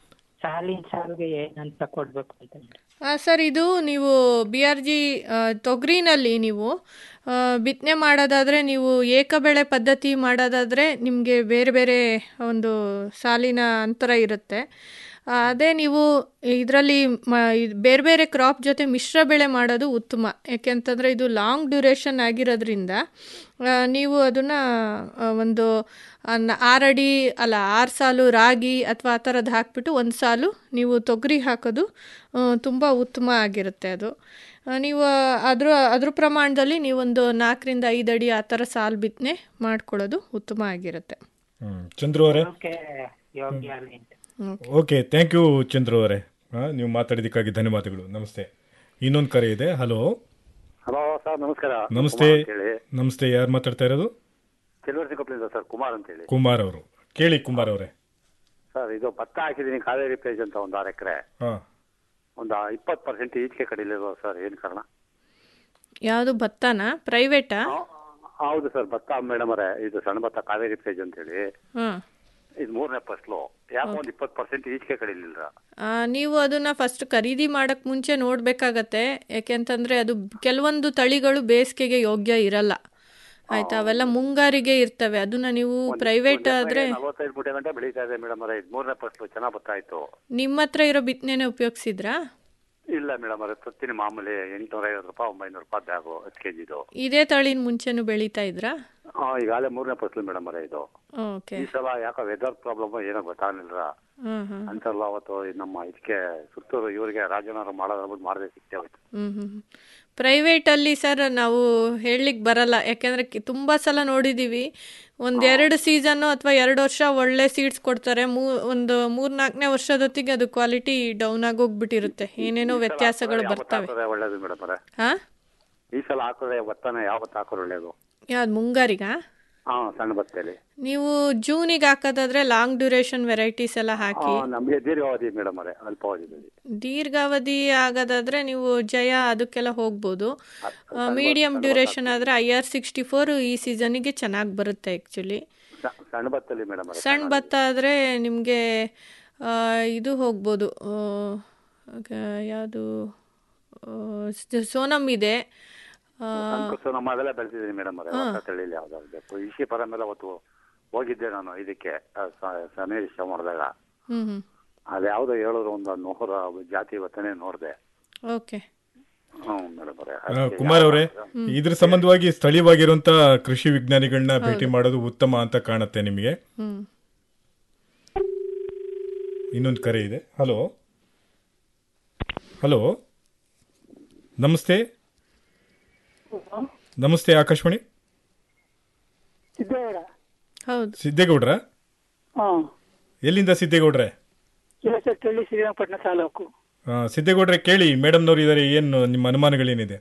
ಸಾಲಿನ ಸಾಲಿಗೆ ಏನಂತ ಕೊಡ್ಬೇಕು ಅಂತ ಮೇಡಮ್
ಆ, ಸರ್ ಇದು ನೀವು ಬಿ ಆರ್ ಜಿ ತೊಗರಿನಲ್ಲಿ ನೀವು ಬಿತ್ತನೆ ಮಾಡೋದಾದರೆ ನೀವು ಏಕಬೆಳೆ ಪದ್ಧತಿ ಮಾಡೋದಾದರೆ ನಿಮಗೆ ಬೇರೆ ಬೇರೆ ಒಂದು ಸಾಲಿನ ಅಂತರ ಇರುತ್ತೆ ಆ, ಅದೇ ನೀವು ಇದರಲ್ಲಿ ಮ ಇದ್ ಬೇರೆ ಬೇರೆ ಕ್ರಾಪ್ ಜೊತೆ ಮಿಶ್ರ ಬೆಳೆ ಮಾಡೋದು ಉತ್ತಮ ಯಾಕೆಂತಂದರೆ ಇದು ಲಾಂಗ್ ಡ್ಯೂರೇಷನ್ ಆಗಿರೋದ್ರಿಂದ ಆ, ನೀವು ಅದನ್ನು ಒಂದು ಅನ್ನ- ಆರಡಿ ಅಲ್ಲ ಆರು ಸಾಲು ರಾಗಿ ಅಥವಾ ಆ ಥರದ್ದು ಹಾಕ್ಬಿಟ್ಟು ಒಂದು ಸಾಲು ನೀವು ತೊಗರಿ ಹಾಕೋದು ತುಂಬ ಉತ್ತಮ ಆಗಿರುತ್ತೆ ಅದು ಆ, ನೀವು ಅದ್ರ ಅದ್ರ ಪ್ರಮಾಣದಲ್ಲಿ ನೀವೊಂದು ನಾಲ್ಕರಿಂದ ಐದು ಅಡಿ ಆ ಥರ ಸಾಲು ಬಿತ್ತನೆ ಮಾಡ್ಕೊಳ್ಳೋದು ಉತ್ತಮ ಆಗಿರುತ್ತೆ
ಹ್ಮ್. ಚಂದ್ರು ಅವರೇ
ಅದಕ್ಕೆ ಯೋಗ್ಯ ಅಲ್ಲ ಅಂತ
ಓಕೆ ಥ್ಯಾಂಕ್ ಯು ಚಂದ್ರು ಅವರೇ ಆ, ನೀವು ಮಾತಾಡಿದ್ದಕ್ಕಾಗಿ ಧನ್ಯವಾದಗಳು ನಮಸ್ತೆ ಇನ್ನೊಂದು ಕರೆ ಇದೆ ಹಲೋ
ಹಲೋ ಸರ್ ನಮಸ್ಕಾರ
ನಮಸ್ತೆ
ಕುಮಾರ್ ಅಂತ ಹೇಳಿ
ನಮಸ್ತೆ ಯಾರು ಮಾತಾಡ್ತಾ ಇರೋದು
ಕೆಲವರ್ಸಿ ಕೊಪ್ಪಳಿಂದ ಸರ್ ಕುಮಾರ್ ಅಂತ ಹೇಳಿ
ಕುಮಾರ್ ಅವರು ಕೇಳಿ ಕುಮಾರ್ ಅವರೇ
ಸರ್ ಇದು ಭತ್ತ ಹಾಕಿದ್ದೀನಿ ಕಾವೇರಿ ಪ್ಲೇಸ್ ಅಂತ ಒಂದು ಆರು ಎಕರೆ
ಹಾ
ಒಂದು ಇಪ್ಪತ್ತು ಪರ್ಸೆಂಟ್ ಈಚೆಗೆ ಕಡಿಲಿರುವ ಸರ್ ಏನು ಕಾರಣ
ಯಾವುದು ಭತ್ತನಾ ಪ್ರೈವೇಟಾ
ಹೌದು ಸರ್ ಭತ್ತ ಮೇಡಮ್ ಅವರೇ ಇದು ಸಣ್ಣ ಭತ್ತ ಕಾವೇರಿ ಪ್ಲೇಸ್ ಅಂತ ಹೇಳಿ
ಹಾಂ
ಇದು ಮೂರನೇ ಫಸ್ಲು ಯಾಕೆ ಒಂದು ಇಪ್ಪತ್ತು ಪರ್ಸೆಂಟ್ ಈಚೆಗೆ ಕಡಿಲಿಲ್ಲ
ಆ, ನೀವು ಅದನ್ನ ಫಸ್ಟ್ ಖರೀದಿ ಮಾಡಕ್ ಮುಂಚೆ ನೋಡ್ಬೇಕಾಗತ್ತೆ ಯಾಕೆಂತಂದ್ರೆ ಅದು ಕೆಲವೊಂದು ತಳಿಗಳು ಬೇಸಿಗೆಗೆ ಯೋಗ್ಯ ಇರಲ್ಲ ಆಯ್ತಾ ಅವೆಲ್ಲ ಮುಂಗಾರಿಗೆ ಇರ್ತವೆ ಅದನ್ನ ನೀವು ಪ್ರೈವೇಟ್ ಆದ್ರೆ
ನಲವತ್ತೈದು ಮೂಟೆ ಗಂಟೆ ಬೆಳೀತಾ ಇದೆ ಮೇಡಮ್ ಅವರೇ ಇದು ಮೂರನೇ ಫಸ್ಲು ಚೆನ್ನಾಗಿ ಭತ್ತ ಆಯ್ತು
ನಿಮ್ಮ ಹತ್ರ ಇರೋ ಬಿತ್ತನೆನೆ ಉಪಯೋಗಿಸಿದ್ರಾ
ಇಲ್ಲ ಮೇಡಮ್ ಅವರೇ ತತ್ತಿನ ಮಾಮೂಲಿ ಎಂಟುನೂರ ಐವತ್ತು ರೂಪಾಯಿ ಒಂಬೈನೂರು ರೂಪಾಯಿ ಬ್ಯಾಗು ಹತ್ತು ಕೆ ಜಿದು
ಇದೇ ತಳಿನ ಮುಂಚೆನೂ ಬೆಳೀತಾ ಇದ್ರಾ
ಆ, ಈಗಾಗಲೇ ಮೂರನೇ ಫಸಲು ಮೇಡಮ್ ಅವರೇ ಇದು
ಓಕೆ
ಈ ಸಲ ಯಾಕೋ ವೆದರ್ ಪ್ರಾಬ್ಲಮ್ ಏನೋ ಗೊತ್ತಾಗಲಿಲ್ಲ
ಹಾಂ ಹಾಂ
ಅಂತಾರಲ್ಲ ಅವತ್ತು ಈ ನಮ್ಮ ಇದಕ್ಕೆ ಸುತ್ತೂರು ಇವರಿಗೆ ರಾಜನವರು ಮಾಡೋದು ಮಾಡದೆ ಸಿಕ್ತೇ ಹೋಯ್ತು
ಹ್ಮ್ ಹ್ಮ್ ಪ್ರೈವೇಟಲ್ಲಿ ಸರ್ ನಾವು ಹೇಳಲಿಕ್ಕೆ ಬರಲ್ಲ ಯಾಕೆಂದರೆ ತುಂಬ ಸಲ ನೋಡಿದ್ದೀವಿ ಒಂದೆರಡು ಸೀಸನ್ನು ಅಥವಾ ಎರಡು ವರ್ಷ ಒಳ್ಳೆ ಸೀಡ್ಸ್ ಕೊಡ್ತಾರೆ ಮೂ ಒಂದು ಮೂರ್ನಾಲ್ಕನೇ ವರ್ಷದೊತ್ತಿಗೆ ಅದು ಕ್ವಾಲಿಟಿ ಡೌನ್ ಆಗೋಗ್ಬಿಟ್ಟಿರುತ್ತೆ ಏನೇನೋ ವ್ಯತ್ಯಾಸಗಳು
ಯಾವತ್ತು
ಬರ್ತವೆ
ಹಾಕಿದ್ರೆ ಒಳ್ಳೇದು ಮೇಡಮ್ ಅವರೇ
ಹಾಂ
ಈ ಸಲ ಹಾಕಿದ್ರೆ ಭತ್ತನ ಯಾವತ್ತು ಹಾಕೋರು ಒಳ್ಳೇದು
ಯಾವ್ದು ಮುಂಗಾರಿಗಾ
ಹಾ ಸಣ್ಣ ಭತ್ತಲ್ಲಿ
ನೀವು ಜೂನಿಗೆ ಹಾಕೋದಾದ್ರೆ ಲಾಂಗ್ ಡ್ಯೂರೇಷನ್ ವೆರೈಟೀಸ್ ಎಲ್ಲ
ಆ,
ಹಾಕಿ
ನಮ್ಗೆ ದೀರ್ಘಾವಧಿ ಮೇಡಮ್ ಅವರೇ ಅಲ್ಪಾವಧಿ
ದೀರ್ಘಾವಧಿ ಆಗೋದಾದ್ರೆ ನೀವು ಜಯ ಅದಕ್ಕೆಲ್ಲ ಹೋಗ್ಬೋದು ಮೀಡಿಯಂ ಡ್ಯೂರೇಷನ್ ಆದರೆ ಐ ಆರ್ ಸಿಕ್ಸ್ಟಿ ಫೋರ್ ಈ ಸೀಸನಿಗೆ ಚೆನ್ನಾಗಿ ಬರುತ್ತೆ ಆ್ಯಕ್ಚುಲಿ
ಸ- ಸಣ್ಣ ಭತ್ತಲ್ಲಿ ಮೇಡಮ್ ಅವರೇ
ಸಣ್ಣ ಭತ್ತ ಆದರೆ ನಿಮಗೆ ಇದು ಹೋಗ್ಬೋದು ಯಾವುದು ಸೋನಮ್ ಇದೆ ಆ,
ಅಂಕುಶ ನಮ್ಮ ಅದೆಲ್ಲ ಬೆಳೆಸಿದ್ದೀನಿ ಮೇಡಮ್ ಅವರೇ ಹೊಸ ತಳಿಲಿ ಯಾವ್ದಾದ್ರು ಬೇಕು ಇಶಿ ಪರ ಮೇಲೆ ಅವತ್ತು ಹೋಗಿದ್ದೆ ನಾನು ಇದಕ್ಕೆ ಆ, ಸ- ಸಮೀರ್ ಇಷ್ಟ ಮಾಡಿದಾಗ
ಹ್ಮ್ ಹ್ಮ್
ಅದ್ಯಾವುದೋ ಹೇಳೋರು ಒಂದು ನೂರ ಜಾತಿ ಭತ್ತನೇ ನೋಡಿದೆ
ಓಕೆ
ಹ್ಞೂ ಮೇಡಮ್ ಅವರೇ
ಆ, ಕುಮಾರ್ ಅವರೇ ಇದ್ರ ಸಂಬಂಧವಾಗಿ ಸ್ಥಳೀಯವಾಗಿರುವಂತ ಕೃಷಿ ವಿಜ್ಞಾನಿಗಳನ್ನ ಭೇಟಿ ಮಾಡೋದು ಉತ್ತಮ ಅಂತ ಕಾಣುತ್ತೆ ನಿಮಗೆ
ಹ್ಮ್
ಇನ್ನೊಂದು ಕರೆ ಇದೆ ಹಲೋ ಹಲೋ ನಮಸ್ತೆ ನಮಸ್ತೆ ಆಕಾಶವಾಣಿ
ಸಿದ್ದೇಗೌಡ
ಹೌದು
ಸಿದ್ದೇಗೌಡ್ರ
ಹಾಂ
ಎಲ್ಲಿಂದ ಸಿದ್ದೇಗೌಡ್ರೆ
ಕೇಳಿ ಶ್ರೀರಂಗಪಟ್ಟಣ ತಾಲೂಕು
ಆ, ಸಿದ್ದೇಗೌಡ್ರೆ ಕೇಳಿ ಮೇಡಮ್ನವ್ರು ಇದ್ದಾರೆ ಏನು ನಿಮ್ಮ ಅನುಮಾನಗಳೇನಿದೆ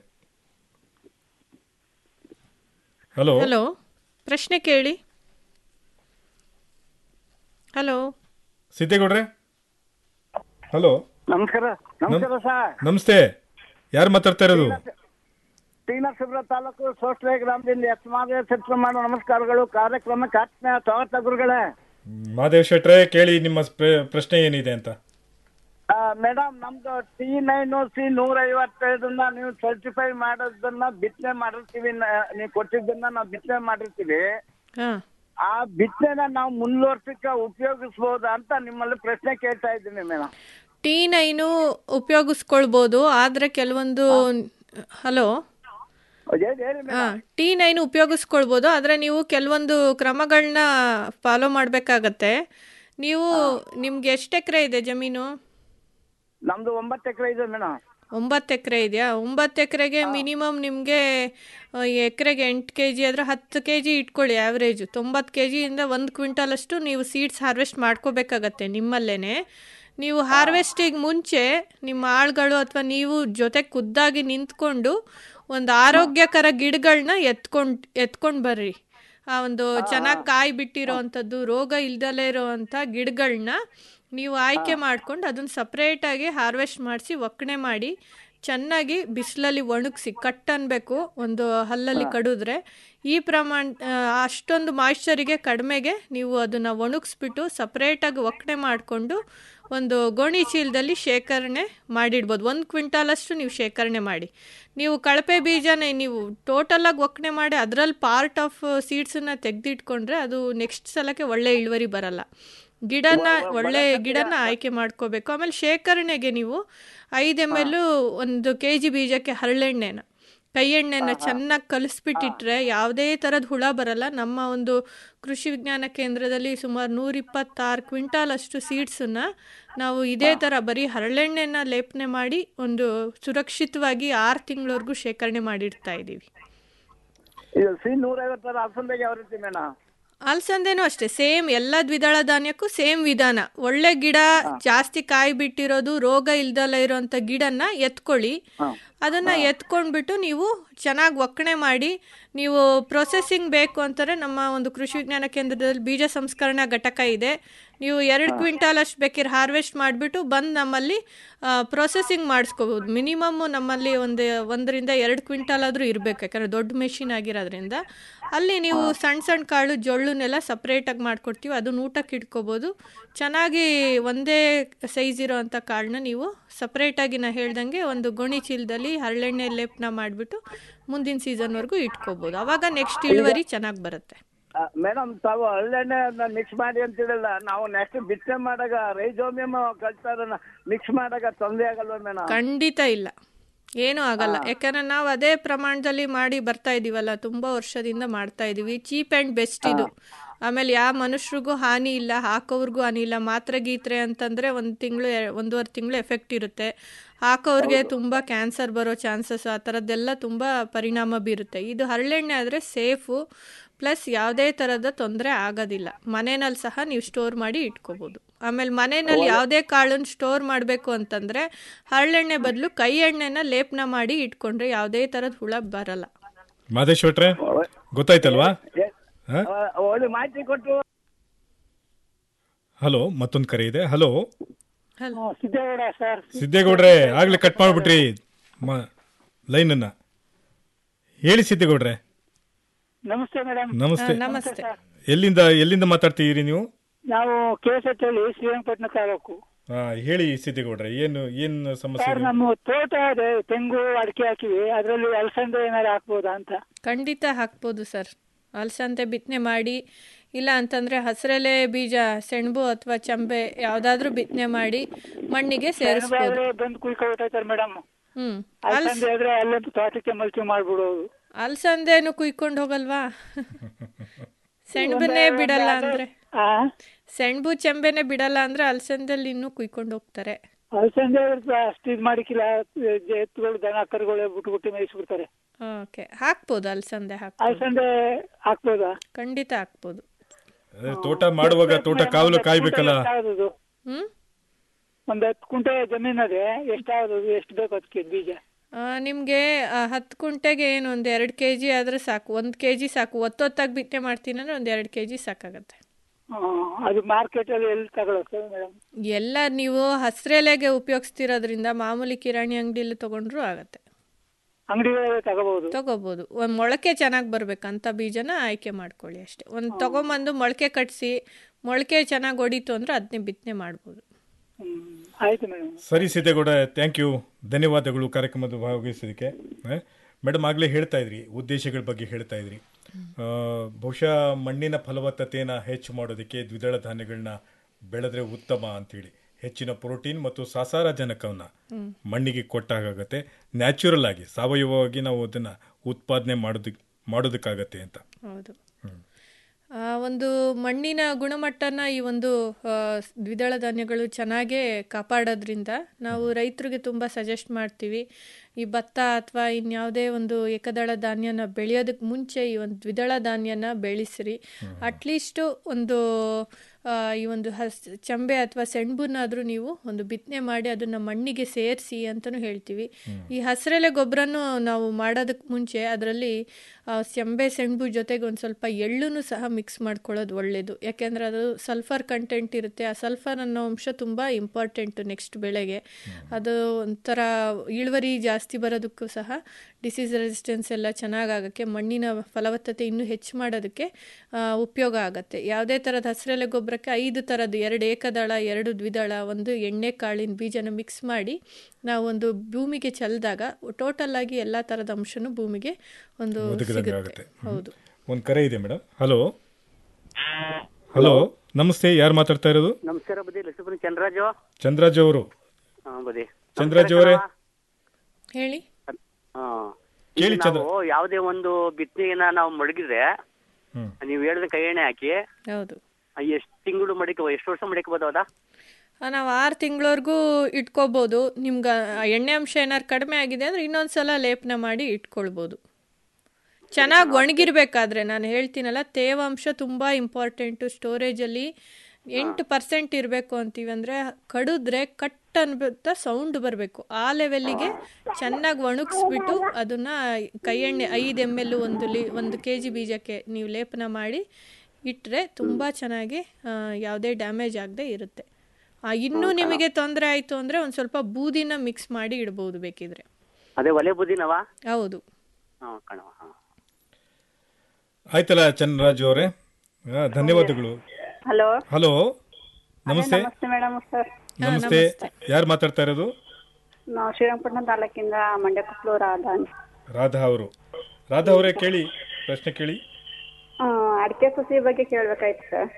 ಹಲೋ
ಹಲೋ ಪ್ರಶ್ನೆ ಕೇಳಿ ಹಲೋ
ಸಿದ್ದೇಗೌಡ್ರೆ ಹಲೋ
ನಮಸ್ಕಾರ ನಮಸ್ಕಾರ ಸರ್
ನಮಸ್ತೆ ಯಾರು ಮಾತಾಡ್ತಾ ಇರೋದು
ಟಿ ನರಸೀಪುರ ತಾಲೂಕು ಸೋಸ್ಲೆ ಗ್ರಾಮದಿಂದ ಎಸ್ ಮಾದೇವ ಚರ್ಚೆ ಮಾಡೋ ನಮಸ್ಕಾರಗಳು ಕಾರ್ಯಕ್ರಮಕ್ಕೆ ಆತ್ಮೀಯ ಸ್ವಾಗತ ಗುರುಗಳೇ
ಮಾದೇವ್ ಶೆಟ್ರೆ ಕೇಳಿ ನಿಮ್ಮ ಪ್ರ- ಪ್ರಶ್ನೆ ಏನಿದೆ ಅಂತ
ಮೇಡಮ್ ನಮ್ದು ಟಿ ನೈನ್ ಸಿ ನೂರ ಐವತ್ತೈದನ್ನ ನೀವು ಸರ್ಟಿಫೈ ಮಾಡೋದನ್ನ ಬಿತ್ತನೆ ಮಾಡಿರ್ತೀವಿ ನ- ನೀವು ಕೊಟ್ಟಿದ್ದನ್ನ ನಾವು ಬಿತ್ತನೆ ಮಾಡಿರ್ತೀವಿ
ಹಾಂ
ಆ ಬಿತ್ತನೆನ ನಾವು ಮುಂದುವರ್ಸಕ್ಕೆ ಉಪಯೋಗಿಸ್ಬೋದಾ ಅಂತ ನಿಮ್ಮಲ್ಲಿ ಪ್ರಶ್ನೆ ಕೇಳ್ತಾ ಇದ್ದೀನಿ ಮೇಡಮ್
ಟಿ ನೈನು ಉಪಯೋಗಿಸ್ಕೊಳ್ಬೋದು ಆದರೆ ಕೆಲವೊಂದು ಹಲೋ
ಹೇಳಿ ಹೇಳಿ
ಹಾಂ ಟಿ ನೈನ್ ಉಪಯೋಗಿಸ್ಕೊಳ್ಬೋದು ಆದರೆ ನೀವು ಕೆಲವೊಂದು ಕ್ರಮಗಳನ್ನ ಫಾಲೋ ಮಾಡಬೇಕಾಗತ್ತೆ ನೀವು ನಿಮ್ಗೆ ಎಷ್ಟು ಎಕರೆ ಇದೆ ಜಮೀನು
ನಮ್ದು ಒಂಬತ್ತು ಎಕರೆ ಇದೆ ಮೇಡಮ್
ಒಂಬತ್ತು ಎಕರೆ ಇದೆಯಾ ಒಂಬತ್ತು ಎಕರೆಗೆ ಮಿನಿಮಮ್ ನಿಮಗೆ ಎಕರೆಗೆ ಎಂಟು ಕೆ ಜಿ ಆದರೆ ಹತ್ತು ಕೆ ಜಿ ಇಟ್ಕೊಳ್ಳಿ ಆ್ಯಾವ್ರೇಜು ತೊಂಬತ್ತು ಕೆ ಜಿಯಿಂದ ಒಂದು ಕ್ವಿಂಟಲಷ್ಟು ನೀವು ಸೀಡ್ಸ್ ಹಾರ್ವೆಸ್ಟ್ ಮಾಡ್ಕೋಬೇಕಾಗತ್ತೆ ನಿಮ್ಮಲ್ಲೇ ನೀವು ಹಾರ್ವೆಸ್ಟಿಗೆ ಮುಂಚೆ ನಿಮ್ಮ ಆಳುಗಳು ಅಥವಾ ನೀವು ಜೊತೆ ಖುದ್ದಾಗಿ ನಿಂತ್ಕೊಂಡು ಒಂದು ಆರೋಗ್ಯಕರ ಗಿಡಗಳನ್ನ ಎತ್ಕೊಂಡು ಎತ್ಕೊಂಡು ಬರ್ರಿ ಆ ಒಂದು ಚೆನ್ನಾಗಿ ಕಾಯಿ ಬಿಟ್ಟಿರೋ ಅಂಥದ್ದು ರೋಗ ಇಲ್ದಲೇ ಇರೋವಂಥ ಗಿಡಗಳನ್ನ ನೀವು ಆಯ್ಕೆ ಮಾಡ್ಕೊಂಡು ಅದನ್ನು ಸಪ್ರೇಟಾಗಿ ಹಾರ್ವೆಸ್ಟ್ ಮಾಡಿಸಿ ಒಕ್ಕಣೆ ಮಾಡಿ ಚೆನ್ನಾಗಿ ಬಿಸಿಲಲ್ಲಿ ಒಣಗಿಸಿ ಕಟ್ ಅನ್ಬೇಕು ಒಂದು ಹಲ್ಲಲ್ಲಿ ಕಡಿದ್ರೆ ಈ ಪ್ರಮಾಣ ಆ, ಅಷ್ಟೊಂದು ಮಾಯ್ಶ್ಚರಿಗೆ ಕಡಿಮೆಗೆ ನೀವು ಅದನ್ನು ಒಣಗಿಸ್ಬಿಟ್ಟು ಸಪ್ರೇಟಾಗಿ ಒಕ್ಕಣೆ ಮಾಡಿಕೊಂಡು ಒಂದು ಗೋಣಿ ಚೀಲದಲ್ಲಿ ಶೇಖರಣೆ ಮಾಡಿಡ್ಬೋದು ಒಂದು ಕ್ವಿಂಟಾಲಷ್ಟು ನೀವು ಶೇಖರಣೆ ಮಾಡಿ ನೀವು ಕಳಪೆ ಬೀಜನ ನೀವು ಟೋಟಲಾಗಿ ಒಕ್ಕಣೆ ಮಾಡಿ ಅದರಲ್ಲಿ ಪಾರ್ಟ್ ಆಫ್ ಸೀಡ್ಸನ್ನ ತೆಗೆದಿಟ್ಕೊಂಡ್ರೆ ಅದು ನೆಕ್ಸ್ಟ್ ಸಲಕ್ಕೆ ಒಳ್ಳೆ ಇಳುವರಿ ಬರಲ್ಲ ಗಿಡನ ಒಳ್ಳೆ ಗಿಡನ ಆಯ್ಕೆ ಮಾಡ್ಕೋಬೇಕು ಆಮೇಲೆ ಶೇಖರಣೆಗೆ ನೀವು ಐದು ಎಮ್ ಎಲ್ ಒಂದು ಕೆ ಜಿ ಬೀಜಕ್ಕೆ ಹರಳೆಣ್ಣೆನ ಕೈ ಎಣ್ಣೆನ ಚೆನ್ನಾಗಿ ಕಲಿಸ್ಬಿಟ್ಟಿಟ್ರೆ ಯಾವುದೇ ಥರದ ಹುಳ ಬರಲ್ಲ ನಮ್ಮ ಒಂದು ಕೃಷಿ ವಿಜ್ಞಾನ ಕೇಂದ್ರದಲ್ಲಿ ಸುಮಾರು ನೂರಿಪ್ಪತ್ತಾರು ಕ್ವಿಂಟಾಲ್ ಅಷ್ಟು ಸೀಡ್ಸನ್ನ ನಾವು ಇದೇ ಥರ ಬರೀ ಹರಳೆಣ್ಣೆನ ಲೇಪನೆ ಮಾಡಿ ಒಂದು ಸುರಕ್ಷಿತವಾಗಿ ಆರು ತಿಂಗಳವರೆಗೂ ಶೇಖರಣೆ ಮಾಡಿಡ್ತಾ ಇದ್ದೀವಿ
ಇದು ಸಿ ನೂರ ಐವತ್ತರ ಅಲಸಂದೆಗೆ ಯಾವ ರೀತಿ ಮೇಡಮ್
ಅಲಸಂದೆನೂ ಅಷ್ಟೇ ಸೇಮ್ ಎಲ್ಲ ದ್ವಿದಳ ಧಾನ್ಯಕ್ಕೂ ಸೇಮ್ ವಿಧಾನ ಒಳ್ಳೆ ಗಿಡ ಜಾಸ್ತಿ ಕಾಯಿ ಬಿಟ್ಟಿರೋದು ರೋಗ ಇಲ್ದಲ್ಲ ಇರೋಂಥ ಗಿಡನ ಎತ್ಕೊಳ್ಳಿ ಅದನ್ನ ಎತ್ಕೊಂಡ್ಬಿಟ್ಟು ನೀವು ಚೆನ್ನಾಗಿ ಒಕ್ಕಣೆ ಮಾಡಿ ನೀವು ಪ್ರೊಸೆಸಿಂಗ್ ಬೇಕು ಅಂತಾರೆ ನಮ್ಮ ಒಂದು ಕೃಷಿ ವಿಜ್ಞಾನ ಕೇಂದ್ರದಲ್ಲಿ ಬೀಜ ಸಂಸ್ಕರಣಾ ಘಟಕ ಇದೆ ನೀವು ಎರಡು ಕ್ವಿಂಟಾಲ್ ಅಷ್ಟು ಬೇಕಿದ್ರೆ ಹಾರ್ವೆಸ್ಟ್ ಮಾಡಿಬಿಟ್ಟು ಬಂದು ನಮ್ಮಲ್ಲಿ ಪ್ರೊಸೆಸಿಂಗ್ ಮಾಡಿಸ್ಕೋಬೋದು ಮಿನಿಮಮ್ ನಮ್ಮಲ್ಲಿ ಒಂದು ಒಂದರಿಂದ ಎರಡು ಕ್ವಿಂಟಾಲ್ ಆದರೂ ಇರಬೇಕು ಯಾಕಂದರೆ ದೊಡ್ಡ ಮೆಷಿನ್ ಆಗಿರೋದ್ರಿಂದ ಅಲ್ಲಿ ನೀವು ಸಣ್ಣ ಸಣ್ಣ ಕಾಳು ಜೊಳ್ಳುನೆಲ್ಲ ಸಪ್ರೇಟಾಗಿ ಮಾಡ್ಕೊಡ್ತೀವಿ ಅದನ್ನ ಊಟಕ್ಕೆ ಇಟ್ಕೋಬೋದು ಚೆನ್ನಾಗಿ ಒಂದೇ ಸೈಜ್ ಇರೋ ಅಂಥ ಕಾಳನ್ನ ನೀವು ಸಪ್ರೇಟಾಗಿ ನಾ ಹೇಳ್ದಂಗೆ ಒಂದು ಗೋಣಿ ಚೀಲದಲ್ಲಿ ಹರಳೆಣ್ಣೆ ಲೇಪನ ಮಾಡಿಬಿಟ್ಟು ಮುಂದಿನ ಸೀಸನ್ವರೆಗೂ ಇಟ್ಕೋಬೋದು ಅವಾಗ ನೆಕ್ಸ್ಟ್ ಇಳುವರಿ ಚೆನ್ನಾಗಿ ಬರುತ್ತೆ
ಮೇಡಮ್ ತಾವು ಹಳ್ಳೆಣ್ಣೆ ಮಿಕ್ಸ್ ಮಾಡಿ ಅಂತ ಹೇಳಿಲ್ಲ ನಾವು ನೆಕ್ಸ್ಟ್ ಬಿತ್ತನೆ ಮಾಡಾಗ ರೈಜೋಮಿಯಂ ಕಲ್ತಾರ ಮಿಕ್ಸ್ ಮಾಡಾಗ ತೊಂದರೆ ಆಗಲ್ವಾ ಮೇಡಮ್
ಖಂಡಿತ ಇಲ್ಲ ಏನೂ ಆಗಲ್ಲ ಯಾಕಂದ್ರೆ ನಾವು ಅದೇ ಪ್ರಮಾಣದಲ್ಲಿ ಮಾಡಿ ಬರ್ತಾ ಇದೀವಲ್ಲ ತುಂಬಾ ವರ್ಷದಿಂದ ಮಾಡ್ತಾ ಇದೀವಿ ಚೀಪ್ ಆ್ಯಂಡ್ ಬೆಸ್ಟ್ ಇದು ಆಮೇಲೆ ಯಾವ ಮನುಷ್ಯರಿಗೂ ಹಾನಿ ಇಲ್ಲ ಹಾಕೋರ್ಗೂ ಹಾನಿ ಇಲ್ಲ ಮಾತ್ರೆ ಗೀತ್ರೆ ಅಂತಂದ್ರೆ ಒಂದು ತಿಂಗಳು ಒಂದೂವರೆ ತಿಂಗಳು ಎಫೆಕ್ಟ್ ಇರುತ್ತೆ ಹಾಕೋರ್ಗೆ ತುಂಬ ಕ್ಯಾನ್ಸರ್ ಬರೋ ಚಾನ್ಸಸ್ ಆ ಥರದ್ದೆಲ್ಲ ತುಂಬ ಪರಿಣಾಮ ಬೀರುತ್ತೆ ಇದು ಹರಳೆಣ್ಣೆ ಆದರೆ ಸೇಫು ಪ್ಲಸ್ ಯಾವುದೇ ಥರದ ತೊಂದರೆ ಆಗೋದಿಲ್ಲ ಮನೆಯಲ್ಲಿ ಸಹ ನೀವು ಸ್ಟೋರ್ ಮಾಡಿ ಇಟ್ಕೋಬೋದು ಆಮೇಲೆ ಮನೆಯಲ್ಲಿ ಯಾವುದೇ ಕಾಳನ್ನು ಸ್ಟೋರ್ ಮಾಡಬೇಕು ಅಂತಂದರೆ ಹರಳೆಣ್ಣೆ ಬದಲು ಕೈ ಎಣ್ಣೆನ ಲೇಪನ ಮಾಡಿ ಇಟ್ಕೊಂಡ್ರೆ ಯಾವುದೇ ಥರದ ಹುಳ ಬರಲ್ಲ
ಮಾದೇಶ್ ಭಟ್ರೆ ಗೊತ್ತಾಯ್ತಲ್ವಾ ಹ?
ಒಳ್ಳೆ ಮಾಹಿತಿ ಕೊಟ್ಟು
ಹಲೋ ಮತ್ತೊಂದು ಕರೆ ಇದೆ ಹಲೋ
ಸಿದ್ದೇಗೌಡ ಸರ್
ಸಿದ್ದೇಗೌಡ್ರೆ ಆಗ್ಲೇ ಕಟ್ ಮಾಡ್ಬಿಟ್ರಿ ಮ ಲೈನನ್ನ ಹೇಳಿ ಸಿದ್ದೇಗೌಡ್ರೆ
ನಮಸ್ತೆ ಮೇಡಮ್
ನಮಸ್ತೆ
ನಮಸ್ತೆ
ಎಲ್ಲಿಂದ ಎಲ್ಲಿಂದ ಮಾತಾಡ್ತಿದ್ದೀರಿ ನೀವು
ನಾವು ಕೆ ಎಸ್ ಎಚ್ ಹೇಳಿ ಶ್ರೀರಂಗಪಟ್ಟಣ ತಾಲೂಕು
ಹಾ ಹೇಳಿ ಸಿದ್ದೇಗೌಡ್ರೆ ಏನು ಏನು ಸಮಸ್ಯೆ
ಸರ್
ಇದೆ?
ನಮ್ಮ ತೋಟ ಇದೆ ತೆಂಗು ಅಡಿಕೆ ಹಾಕಿವಿ ಅದರಲ್ಲಿ ಅಲಸಂದೆ ಏನಾರು ಹಾಕ್ಬೋದಾ ಅಂತ
ಖಂಡಿತ ಹಾಕ್ಬೋದು ಸರ್ ಅಲಸಂದೆ ಬಿತ್ತನೆ ಮಾಡಿ ಇಲ್ಲ ಅಂತಂದರೆ ಹಸಿರೆಲೆ ಬೀಜ ಸೆಣಬು ಅಥವಾ ಚಂಬೆ ಯಾವುದಾದ್ರೂ ಬಿತ್ತನೆ ಮಾಡಿ ಮಣ್ಣಿಗೆ ಸೇರಿಸ್ಬೋದು
ಆದ್ರೆ ಬಂದು ಕುಯ್ಕೊಳ್ತಾರೆ ಮೇಡಮ್
ಹ್ಞೂ
ಅಲಸಂದೆ ಆದ್ರೆ ಅಲ್ಲೇ ತೋಟಕ್ಕೆ ಮಲ್ಚಿ ಮಾಡ್ಬಿಡೋದು
ಅಲಸಂದೆನು ಕುಯ್ಕೊಂಡು ಹೋಗಲ್ವಾ ಸೆಣಬನ್ನೇ ಬಿಡಲ್ಲ ಅಂದ್ರೆ ಸೆಣಬು ಚೆಂಬೆನೆ ಬಿಡಲ್ಲ ಅಂದ್ರೆ ಅಲಸಂದಲ್ಲಿ ಇನ್ನೂ ಕುಯ್ಕೊಂಡು ಹೋಗ್ತಾರೆ
ಅಲಸಂದೆ ಅಷ್ಟು ಇದು ಮಾಡಿಕಿಲ್ಲ ಎತ್ತುಗಳು ದನ ಕರುಗಳು ಬಿಟ್ಟು ಬಿಟ್ಟು ಮೇಯಿಸ್ಬಿಡ್ತಾರೆ
ಓಕೆ ಹಾಕ್ಬೋದು ಅಲಸಂದೆ ಹಾಕ್
ಅಲಸಂದೆ ಹಾಕ್ಬೋದಾ
ಖಂಡಿತ ಹಾಕ್ಬೋದು
ಅದೇ ತೋಟ ಮಾಡುವಾಗ ತೋಟ ಕಾವಲು ಕಾಯ್ಬೇಕಲ್ಲ
ಎಷ್ಟಾಗೋದು
ಹ್ಮ್
ಒಂದ್ ಹತ್ತು ಕುಂಟೆ ಜಮೀನದೆ ಎಷ್ಟಾಗೋದು ಎಷ್ಟು ಬೇಕು ಅದಕ್ಕೆ ಬೀಜ
ಆ, ನಿಮ್ಗೆ ಆ, ಹತ್ತು ಕುಂಟೆಗೆ ಏನು ಒಂದು ಎರಡು ಕೆ ಜಿ ಆದ್ರೆ ಸಾಕು ಒಂದು ಕೆ ಜಿ ಸಾಕು ಒತ್ತೊತ್ತಾಗಿ ಬಿತ್ತನೆ ಮಾಡ್ತೀನಿ ಅಂದ್ರೆ ಒಂದು ಎರಡು ಕೆ ಜಿ ಸಾಕಾಗತ್ತೆ
ಆ, ಅದು ಮಾರ್ಕೆಟ್ ಅಲ್ಲಿ ಎಲ್ಲಿ ತಗೊಳಕ್ಕೆ ಮೇಡಮ್
ಎಲ್ಲ ನೀವು ಹಸಿರೆಲೆಗೆ ಉಪಯೋಗಿಸ್ತಿರೋದ್ರಿಂದ ಮಾಮೂಲಿ ಕಿರಾಣಿ ಅಂಗಡಿಯಲ್ಲಿ ತಗೊಂಡ್ರು ಆಗತ್ತೆ
ಅಂಗಡಿಗಳಲ್ಲಿ ತಗೋಬಹುದು
ತಗೋಬೋದು ಒಂದು ಮೊಳಕೆ ಚೆನ್ನಾಗಿ ಬರ್ಬೇಕಂತ ಬೀಜನ ಆಯ್ಕೆ ಮಾಡ್ಕೊಳ್ಳಿ ಅಷ್ಟೇ ಒಂದು ತಗೊಂಬಂದು ಮೊಳಕೆ ಕಟ್ಟಿಸಿ ಮೊಳಕೆ ಚೆನ್ನಾಗಿ ಹೊಡಿತು ಅಂದ್ರೆ ಅದನ್ನೇ ಬಿತ್ತನೆ ಮಾಡ್ಬೋದು
ಆಯ್ತು ಮೇಡಮ್
ಸರಿ ಸಿದ್ದೇಗೌಡ ಥ್ಯಾಂಕ್ ಯು ಧನ್ಯವಾದಗಳು ಕಾರ್ಯಕ್ರಮದ ಭಾಗವಹಿಸೋದಕ್ಕೆ ಮೇಡಮ್ ಆಗಲೇ ಹೇಳ್ತಾ ಇದ್ರಿ ಉದ್ದೇಶಗಳ ಬಗ್ಗೆ ಹೇಳ್ತಾ ಇದ್ರಿ ಆ, ಬಹುಶಃ ಮಣ್ಣಿನ ಫಲವತ್ತತೆಯನ್ನು ಹೆಚ್ಚು ಮಾಡೋದಕ್ಕೆ ದ್ವಿದಳ ಧಾನ್ಯಗಳನ್ನ ಬೆಳೆದ್ರೆ ಉತ್ತಮ ಅಂತೇಳಿ ಹೆಚ್ಚಿನ ಪ್ರೋಟೀನ್ ಮತ್ತು ಸಾಸಾರಜನಕವನ್ನು
ಹ್ಮ್.
ಮಣ್ಣಿಗೆ ಕೊಟ್ಟಾಗತ್ತೆ ನ್ಯಾಚುರಲ್ ಆಗಿ ಸಾವಯವವಾಗಿ ನಾವು ಅದನ್ನು ಉತ್ಪಾದನೆ ಮಾಡೋದಕ್ಕೆ ಮಾಡೋದಕ್ಕಾಗತ್ತೆ ಅಂತ
ಹೌದು ಆ, ಒಂದು ಮಣ್ಣಿನ ಗುಣಮಟ್ಟನ ಈ ಒಂದು ಆ, ದ್ವಿದಳ ಧಾನ್ಯಗಳು ಚೆನ್ನಾಗೇ ಕಾಪಾಡೋದ್ರಿಂದ ನಾವು ರೈತರಿಗೆ ತುಂಬ ಸಜೆಸ್ಟ್ ಮಾಡ್ತೀವಿ ಈ ಭತ್ತ ಅಥವಾ ಇನ್ಯಾವುದೇ ಒಂದು ಏಕದಳ ಧಾನ್ಯನ ಬೆಳೆಯೋದಕ್ಕೆ ಮುಂಚೆ ಈ ಒಂದು ದ್ವಿದಳ ಧಾನ್ಯನ ಬೆಳೆಸಿರಿ ಅಟ್ಲೀಸ್ಟು ಒಂದು ಆ, ಈ ಒಂದು ಹಸ್ ಚಂಬೆ ಅಥವಾ ಸೆಣಬುನಾದರೂ ನೀವು ಒಂದು ಬಿತ್ತನೆ ಮಾಡಿ ಅದನ್ನು ಮಣ್ಣಿಗೆ ಸೇರಿಸಿ ಅಂತಲೂ ಹೇಳ್ತೀವಿ ಈ ಹಸಿರೆಲೆ ಗೊಬ್ಬರನೂ ನಾವು ಮಾಡೋದಕ್ಕೆ ಮುಂಚೆ ಅದರಲ್ಲಿ ಸೆಂಬೆ ಸೆಣಬು ಜೊತೆಗೆ ಒಂದು ಸ್ವಲ್ಪ ಎಳ್ಳುನು ಸಹ ಮಿಕ್ಸ್ ಮಾಡ್ಕೊಳ್ಳೋದು ಒಳ್ಳೆಯದು ಯಾಕೆಂದರೆ ಅದು ಸಲ್ಫರ್ ಕಂಟೆಂಟ್ ಇರುತ್ತೆ ಆ ಸಲ್ಫರ್ ಅನ್ನೋ ಅಂಶ ತುಂಬ ಇಂಪಾರ್ಟೆಂಟು ನೆಕ್ಸ್ಟ್ ಬೆಳೆಗೆ ಅದು ಒಂಥರ ಇಳುವರಿ ಜಾಸ್ತಿ ಬರೋದಕ್ಕೂ ಸಹ ಡಿಸೀಸ್ ರೆಸಿಸ್ಟೆನ್ಸ್ ಎಲ್ಲ ಚೆನ್ನಾಗಾಗಕ್ಕೆ ಮಣ್ಣಿನ ಫಲವತ್ತತೆ ಇನ್ನೂ ಹೆಚ್ಚು ಮಾಡೋದಕ್ಕೆ ಆ, ಉಪಯೋಗ ಆಗುತ್ತೆ ಯಾವುದೇ ಥರದ ಹಸಿರೆಲೆ ಗೊಬ್ಬರಕ್ಕೆ ಐದು ಥರದ್ದು ಎರಡು ಏಕದಳ ಎರಡು ದ್ವಿದಳ ಒಂದು ಎಣ್ಣೆ ಕಾಳಿನ ಬೀಜನ ಮಿಕ್ಸ್ ಮಾಡಿ ನಾವು ಒಂದು ಭೂಮಿಗೆ ಚೆಲ್ಲಿದಾಗ ಟೋಟಲ್ ಆಗಿ ಎಲ್ಲ ಥರದ ಅಂಶನೂ ಭೂಮಿಗೆ ಒಂದು
ಒದಗಿದಂಗೆ
ಸಿಗುತ್ತೆ
ಆಗುತ್ತೆ
ಹೌದು
ಒಂದು ಕರೆ ಇದೆ ಮೇಡಮ್ ಹಲೋ ಹಲೋ ನಮಸ್ತೆ ಯಾರು ಮಾತಾಡ್ತಾ ಇರೋದು
ನಮಸ್ಕಾರ ಬದಿ ಲಕ್ಷ್ಮೀಪುರ ಚಂದ್ರರಾಜು
ಚಂದ್ರಾಜ್ ಅವರು
ಹಾ ಬದಿ
ಚಂದ್ರಾಜ್ ಅವರೇ
ಹೇಳಿ
ಹಾ
ಕೇಳಿ
ಈಗ
ಚಂದ್ರ
ನಾವು ಯಾವುದೇ ಒಂದು ಬಿತ್ತನೆಯನ್ನ ನಾವು ಮಡಗಿದ್ರೆ
ಹ್ಮ್.
ನೀವು ಹೇಳಿದ ಕೈ ಎಣ್ಣೆ ಹಾಕಿ
ಹೌದು
ಎಷ್ಟು ತಿಂಗಳು ಮಡಿಕ ಎಷ್ಟು ವರ್ಷ ಮಡಿಕಬಹುದು ಹೌದಾ
ನಾವು ಆರು ತಿಂಗಳವರೆಗೂ ಇಟ್ಕೋಬೋದು ನಿಮ್ಗೆ ಆ ಎಣ್ಣೆ ಅಂಶ ಏನಾದ್ರು ಕಡಿಮೆ ಆಗಿದೆ ಅಂದರೆ ಇನ್ನೊಂದು ಸಲ ಲೇಪನ ಮಾಡಿ ಇಟ್ಕೊಳ್ಬೋದು ಚೆನ್ನಾಗಿ ಒಣಗಿರ್ಬೇಕಾದ್ರೆ ನಾನು ಹೇಳ್ತೀನಲ್ಲ ತೇವಾಂಶ ತುಂಬ ಇಂಪಾರ್ಟೆಂಟು ಸ್ಟೋರೇಜಲ್ಲಿ ಎಂಟು ಪರ್ಸೆಂಟ್ ಇರಬೇಕು ಅಂತೀವಿ ಅಂದರೆ ಕಡಿದ್ರೆ ಕಟ್ ಅನ್ಬಿಟ್ಟ ಸೌಂಡ್ ಬರಬೇಕು ಆ ಲೆವೆಲ್ಲಿಗೆ ಚೆನ್ನಾಗಿ ಒಣಗಿಸ್ಬಿಟ್ಟು ಅದನ್ನು ಕೈ ಎಣ್ಣೆ ಐದು ಎಮ್ ಎಲ್ ಒಂದು ಲಿ ಒಂದು ಕೆ ಜಿ ಬೀಜಕ್ಕೆ ನೀವು ಲೇಪನ ಮಾಡಿ ಇಟ್ಟರೆ ತುಂಬ ಚೆನ್ನಾಗಿ ಆ, ಯಾವುದೇ ಡ್ಯಾಮೇಜ್ ಆಗದೆ ಇರುತ್ತೆ ಆ, ಇನ್ನೂ ನಿಮಗೆ ತೊಂದರೆ ಆಯಿತು ಅಂದರೆ ಒಂದು ಸ್ವಲ್ಪ ಬೂದಿನ ಮಿಕ್ಸ್ ಮಾಡಿ ಇಡ್ಬೋದು ಬೇಕಿದ್ರೆ
ಅದೇ ಒಲೆ ಬುದ್ದಿನವ
ಹೌದು
ಹಾ ಕಣವ ಹಾ
ಆಯ್ತಲ್ಲ ಚಂದ್ರರಾಜ್ ಅವರೇ ಆ, ಧನ್ಯವಾದಗಳು
ಹಲೋ
ಹಲೋ ನಮಸ್ತೆ
ನಮಸ್ತೆ ಮೇಡಮ್ ಸರ್
ನಮಸ್ತೆ ಯಾರು ಮಾತಾಡ್ತಾ ಇರೋದು
ನಾವು ಶ್ರೀರಂಗಪಟ್ಟಣ ತಾಲೂಕಿಂದ ಮಂಡ್ಯ ಕುಪ್ಲು ರಾಧಾ ಅಂತ.
ರಾಧಾ ಅವರು ರಾಧಾ ಅವರೇ ಕೇಳಿ ಪ್ರಶ್ನೆ ಕೇಳಿ
ಆ, ಅಡಿಕೆ ಸಸಿ ಬಗ್ಗೆ ಕೇಳ್ಬೇಕಾಯ್ತು ಸರ್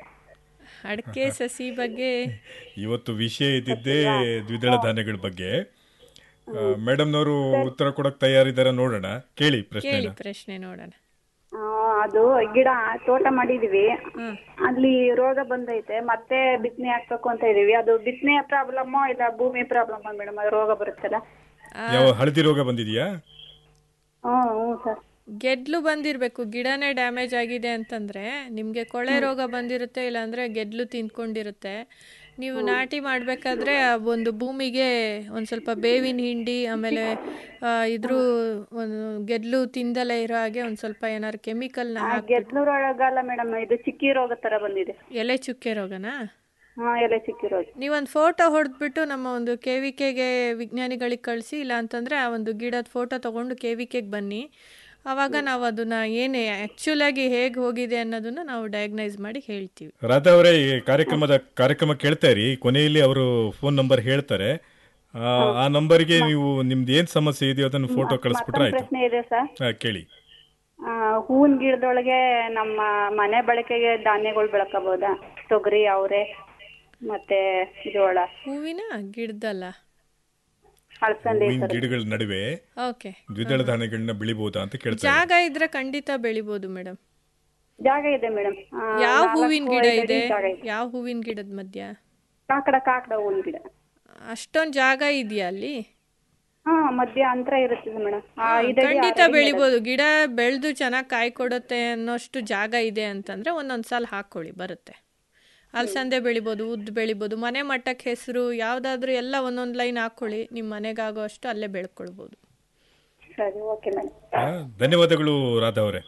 ಅಡಿಕೆ ಸಸಿ ಬಗ್ಗೆ
ಇವತ್ತು ವಿಷಯ ಇದ್ದಿದ್ದೇ ದ್ವಿದಳ ಧಾನ್ಯಗಳ ಬಗ್ಗೆ ಮೇಡಮ್ನವರು ಉತ್ತರ ಕೊಡಕ್ ತಯಾರಿದ್ದಾರೆ ನೋಡೋಣ ಕೇಳಿ
ಕೇಳಿ
ಪ್ರಶ್ನೆನ
ಪ್ರಶ್ನೆ ನೋಡೋಣ
ಆ, ಅದು ಗಿಡ ತೋಟ ಮಾಡಿದೀವಿ ಅಲ್ಲಿ ರೋಗ ಬಂದೈತೆ ಮತ್ತೆ ಬಿತ್ತನೆ ಹಾಕ್ಬೇಕು ಅಂತ ಇದೀವಿ ಅದು ಬಿತ್ತನೆ ಪ್ರಾಬ್ಲಮ್ ಇಲ್ಲ ಭೂಮಿ ಪ್ರಾಬ್ಲಮ್ ಮೇಡಮ್ ಅದು ರೋಗ ಬರುತ್ತಲ್ಲ
ಯಾವ ಹಳದಿ ರೋಗ ಬಂದಿದ್ಯಾ
ಹ್ಮ್ ಹ್ಞೂ ಸರ್
ಗೆದ್ಲು ಬಂದಿರಬೇಕು ಗಿಡನೇ ಡ್ಯಾಮೇಜ್ ಆಗಿದೆ ಅಂತಂದರೆ ನಿಮಗೆ ಕೊಳೆ ರೋಗ ಬಂದಿರುತ್ತೆ ಇಲ್ಲಾಂದರೆ ಗೆದ್ಲು ತಿಂದ್ಕೊಂಡಿರುತ್ತೆ ನೀವು ನಾಟಿ ಮಾಡಬೇಕಾದ್ರೆ ಒಂದು ಭೂಮಿಗೆ ಒಂದು ಸ್ವಲ್ಪ ಬೇವಿನ ಹಿಂಡಿ ಆಮೇಲೆ ಆ, ಇದ್ರ ಒಂದು ಗೆದ್ಲು ತಿಂದಲೇ ಇರೋ ಹಾಗೆ ಒಂದು ಸ್ವಲ್ಪ ಏನಾದ್ರು ಕೆಮಿಕಲ್ನ
ಆ,
ಹಾಕಿ
ಗೆದ್ಲು ರೋಗ ಅಲ್ಲ ಮೇಡಮ್ ಇದು ಚಿಕ್ಕಿ ರೋಗ ತರ ಬಂದಿದೆ
ಎಲೆ ಚುಕ್ಕೆ ರೋಗನಾ
ಹಾ ಎಲೆ ಚಿಕ್ಕಿ ರೋಗ
ನೀವೊಂದು ಫೋಟೋ ಹೊಡೆದ್ಬಿಟ್ಟು ನಮ್ಮ ಒಂದು ಕೆ ವಿ ಕೆಗೆ ವಿಜ್ಞಾನಿಗಳಿಗೆ ಕಳಿಸಿ ಇಲ್ಲ ಅಂತಂದರೆ ಆ ಒಂದು ಗಿಡದ ಫೋಟೋ ತೊಗೊಂಡು ಕೆ ವಿ ಕೆಗೆ ಬನ್ನಿ ಆವಾಗ ನಾವು ಅದನ್ನ ಏನೇ ಆ್ಯಕ್ಚುಲಾಗಿ ಹೇಗೆ ಹೋಗಿದೆ ಅನ್ನೋದನ್ನ ನಾವು ಡಯಾಗ್ನೈಸ್ ಮಾಡಿ ಹೇಳ್ತೀವಿ
ರಾಧಾ ಅವರೇ ಈ ಕಾರ್ಯಕ್ರಮದ ಕಾರ್ಯಕ್ರಮ ಕೇಳ್ತಾ ಇರಿ ಕೊನೆಯಲ್ಲಿ ಅವರು ಫೋನ್ ನಂಬರ್ ಹೇಳ್ತಾರೆ ಆ, ಆ ನಂಬರ್ಗೆ ನೀವು ನಿಮ್ದು ಏನ್ ಸಮಸ್ಯೆ ಇದೆಯೋ ಅದನ್ನು ಫೋಟೋ ಕಳಿಸ್ಬಿಟ್ರೆ
ಮತ್ತೊಂದು
ಆಯ್ತು
ಪ್ರಶ್ನೆ ಇದೆ ಸರ್
ಹಾ, ಕೇಳಿ
ಆ, ಹೂವಿನ ಗಿಡದೊಳಗೆ ನಮ್ಮ ಮನೆ ಬಳಕೆಗೆ ಧಾನ್ಯಗಳು ಬೆಳ್ಕೋಬಹುದಾ ತೊಗರಿ ಅವರೆ ಮತ್ತೆ ಜೋಳ
ಹೂವಿನ ಗಿಡದಲ್ಲ
ಅಳಸಂದೆ
ಹೂವಿನ ಗಿಡಗಳ ನಡುವೆ
ಓಕೆ
ದ್ವಿದಳ ಧಾನ್ಯಗಳನ್ನ ಬೆಳಿಬಹುದಾ ಅಂತ ಕೇಳ್ತಾರೆ
ಜಾಗ ಇದ್ರೆ ಖಂಡಿತ ಬೆಳಿಬೋದು ಮೇಡಮ್
ಜಾಗ ಇದೆ ಮೇಡಮ್
ಯಾವ ಹೂವಿನ ಗಿಡ ಇದೆ ಯಾವ ಹೂವಿನ ಗಿಡದ ಮಧ್ಯ
ಕಾಕಡ ಕಾಕಡ ಹೂವಿನ ಗಿಡ
ಅಷ್ಟೊಂದು ಜಾಗ ಇದೆಯಾ ಅಲ್ಲಿ
ಹಾ ಮಧ್ಯ ಅಂತರ ಇರುತ್ತದೆ ಮೇಡಮ್
ಖಂಡಿತ ಬೆಳಿಬೋದು ಗಿಡ ಬೆಳೆದು ಚೆನ್ನಾಗಿ ಕಾಯಿ ಕೊಡುತ್ತೆ ಅನ್ನೋಷ್ಟು ಜಾಗ ಇದೆ ಅಂತಂದ್ರೆ ಒಂದೊಂದು ಸಲ ಹಾಕೊಳ್ಳಿ ಬರುತ್ತೆ ಅಲಸಂದೆ ಬೆಳಿಬೋದು ಉದ್ದು ಬೆಳಿಬೋದು ಮನೆ ಮಟ್ಟಕ್ಕೆ ಹೆಸರು ಯಾವುದಾದ್ರೂ ಎಲ್ಲ ಒಂದೊಂದು ಲೈನ್ ಹಾಕೊಳ್ಳಿ ನಿಮ್ಮ ಮನೆಗಾಗೋ ಅಷ್ಟು ಅಲ್ಲೇ ಬೆಳ್ಕೊಳ್ಬೋದು
ಸರಿ ಓಕೆ ಮೇಡಮ್
ಹಾ, ಧನ್ಯವಾದಗಳು ರಾಧಾ ಅವರೇ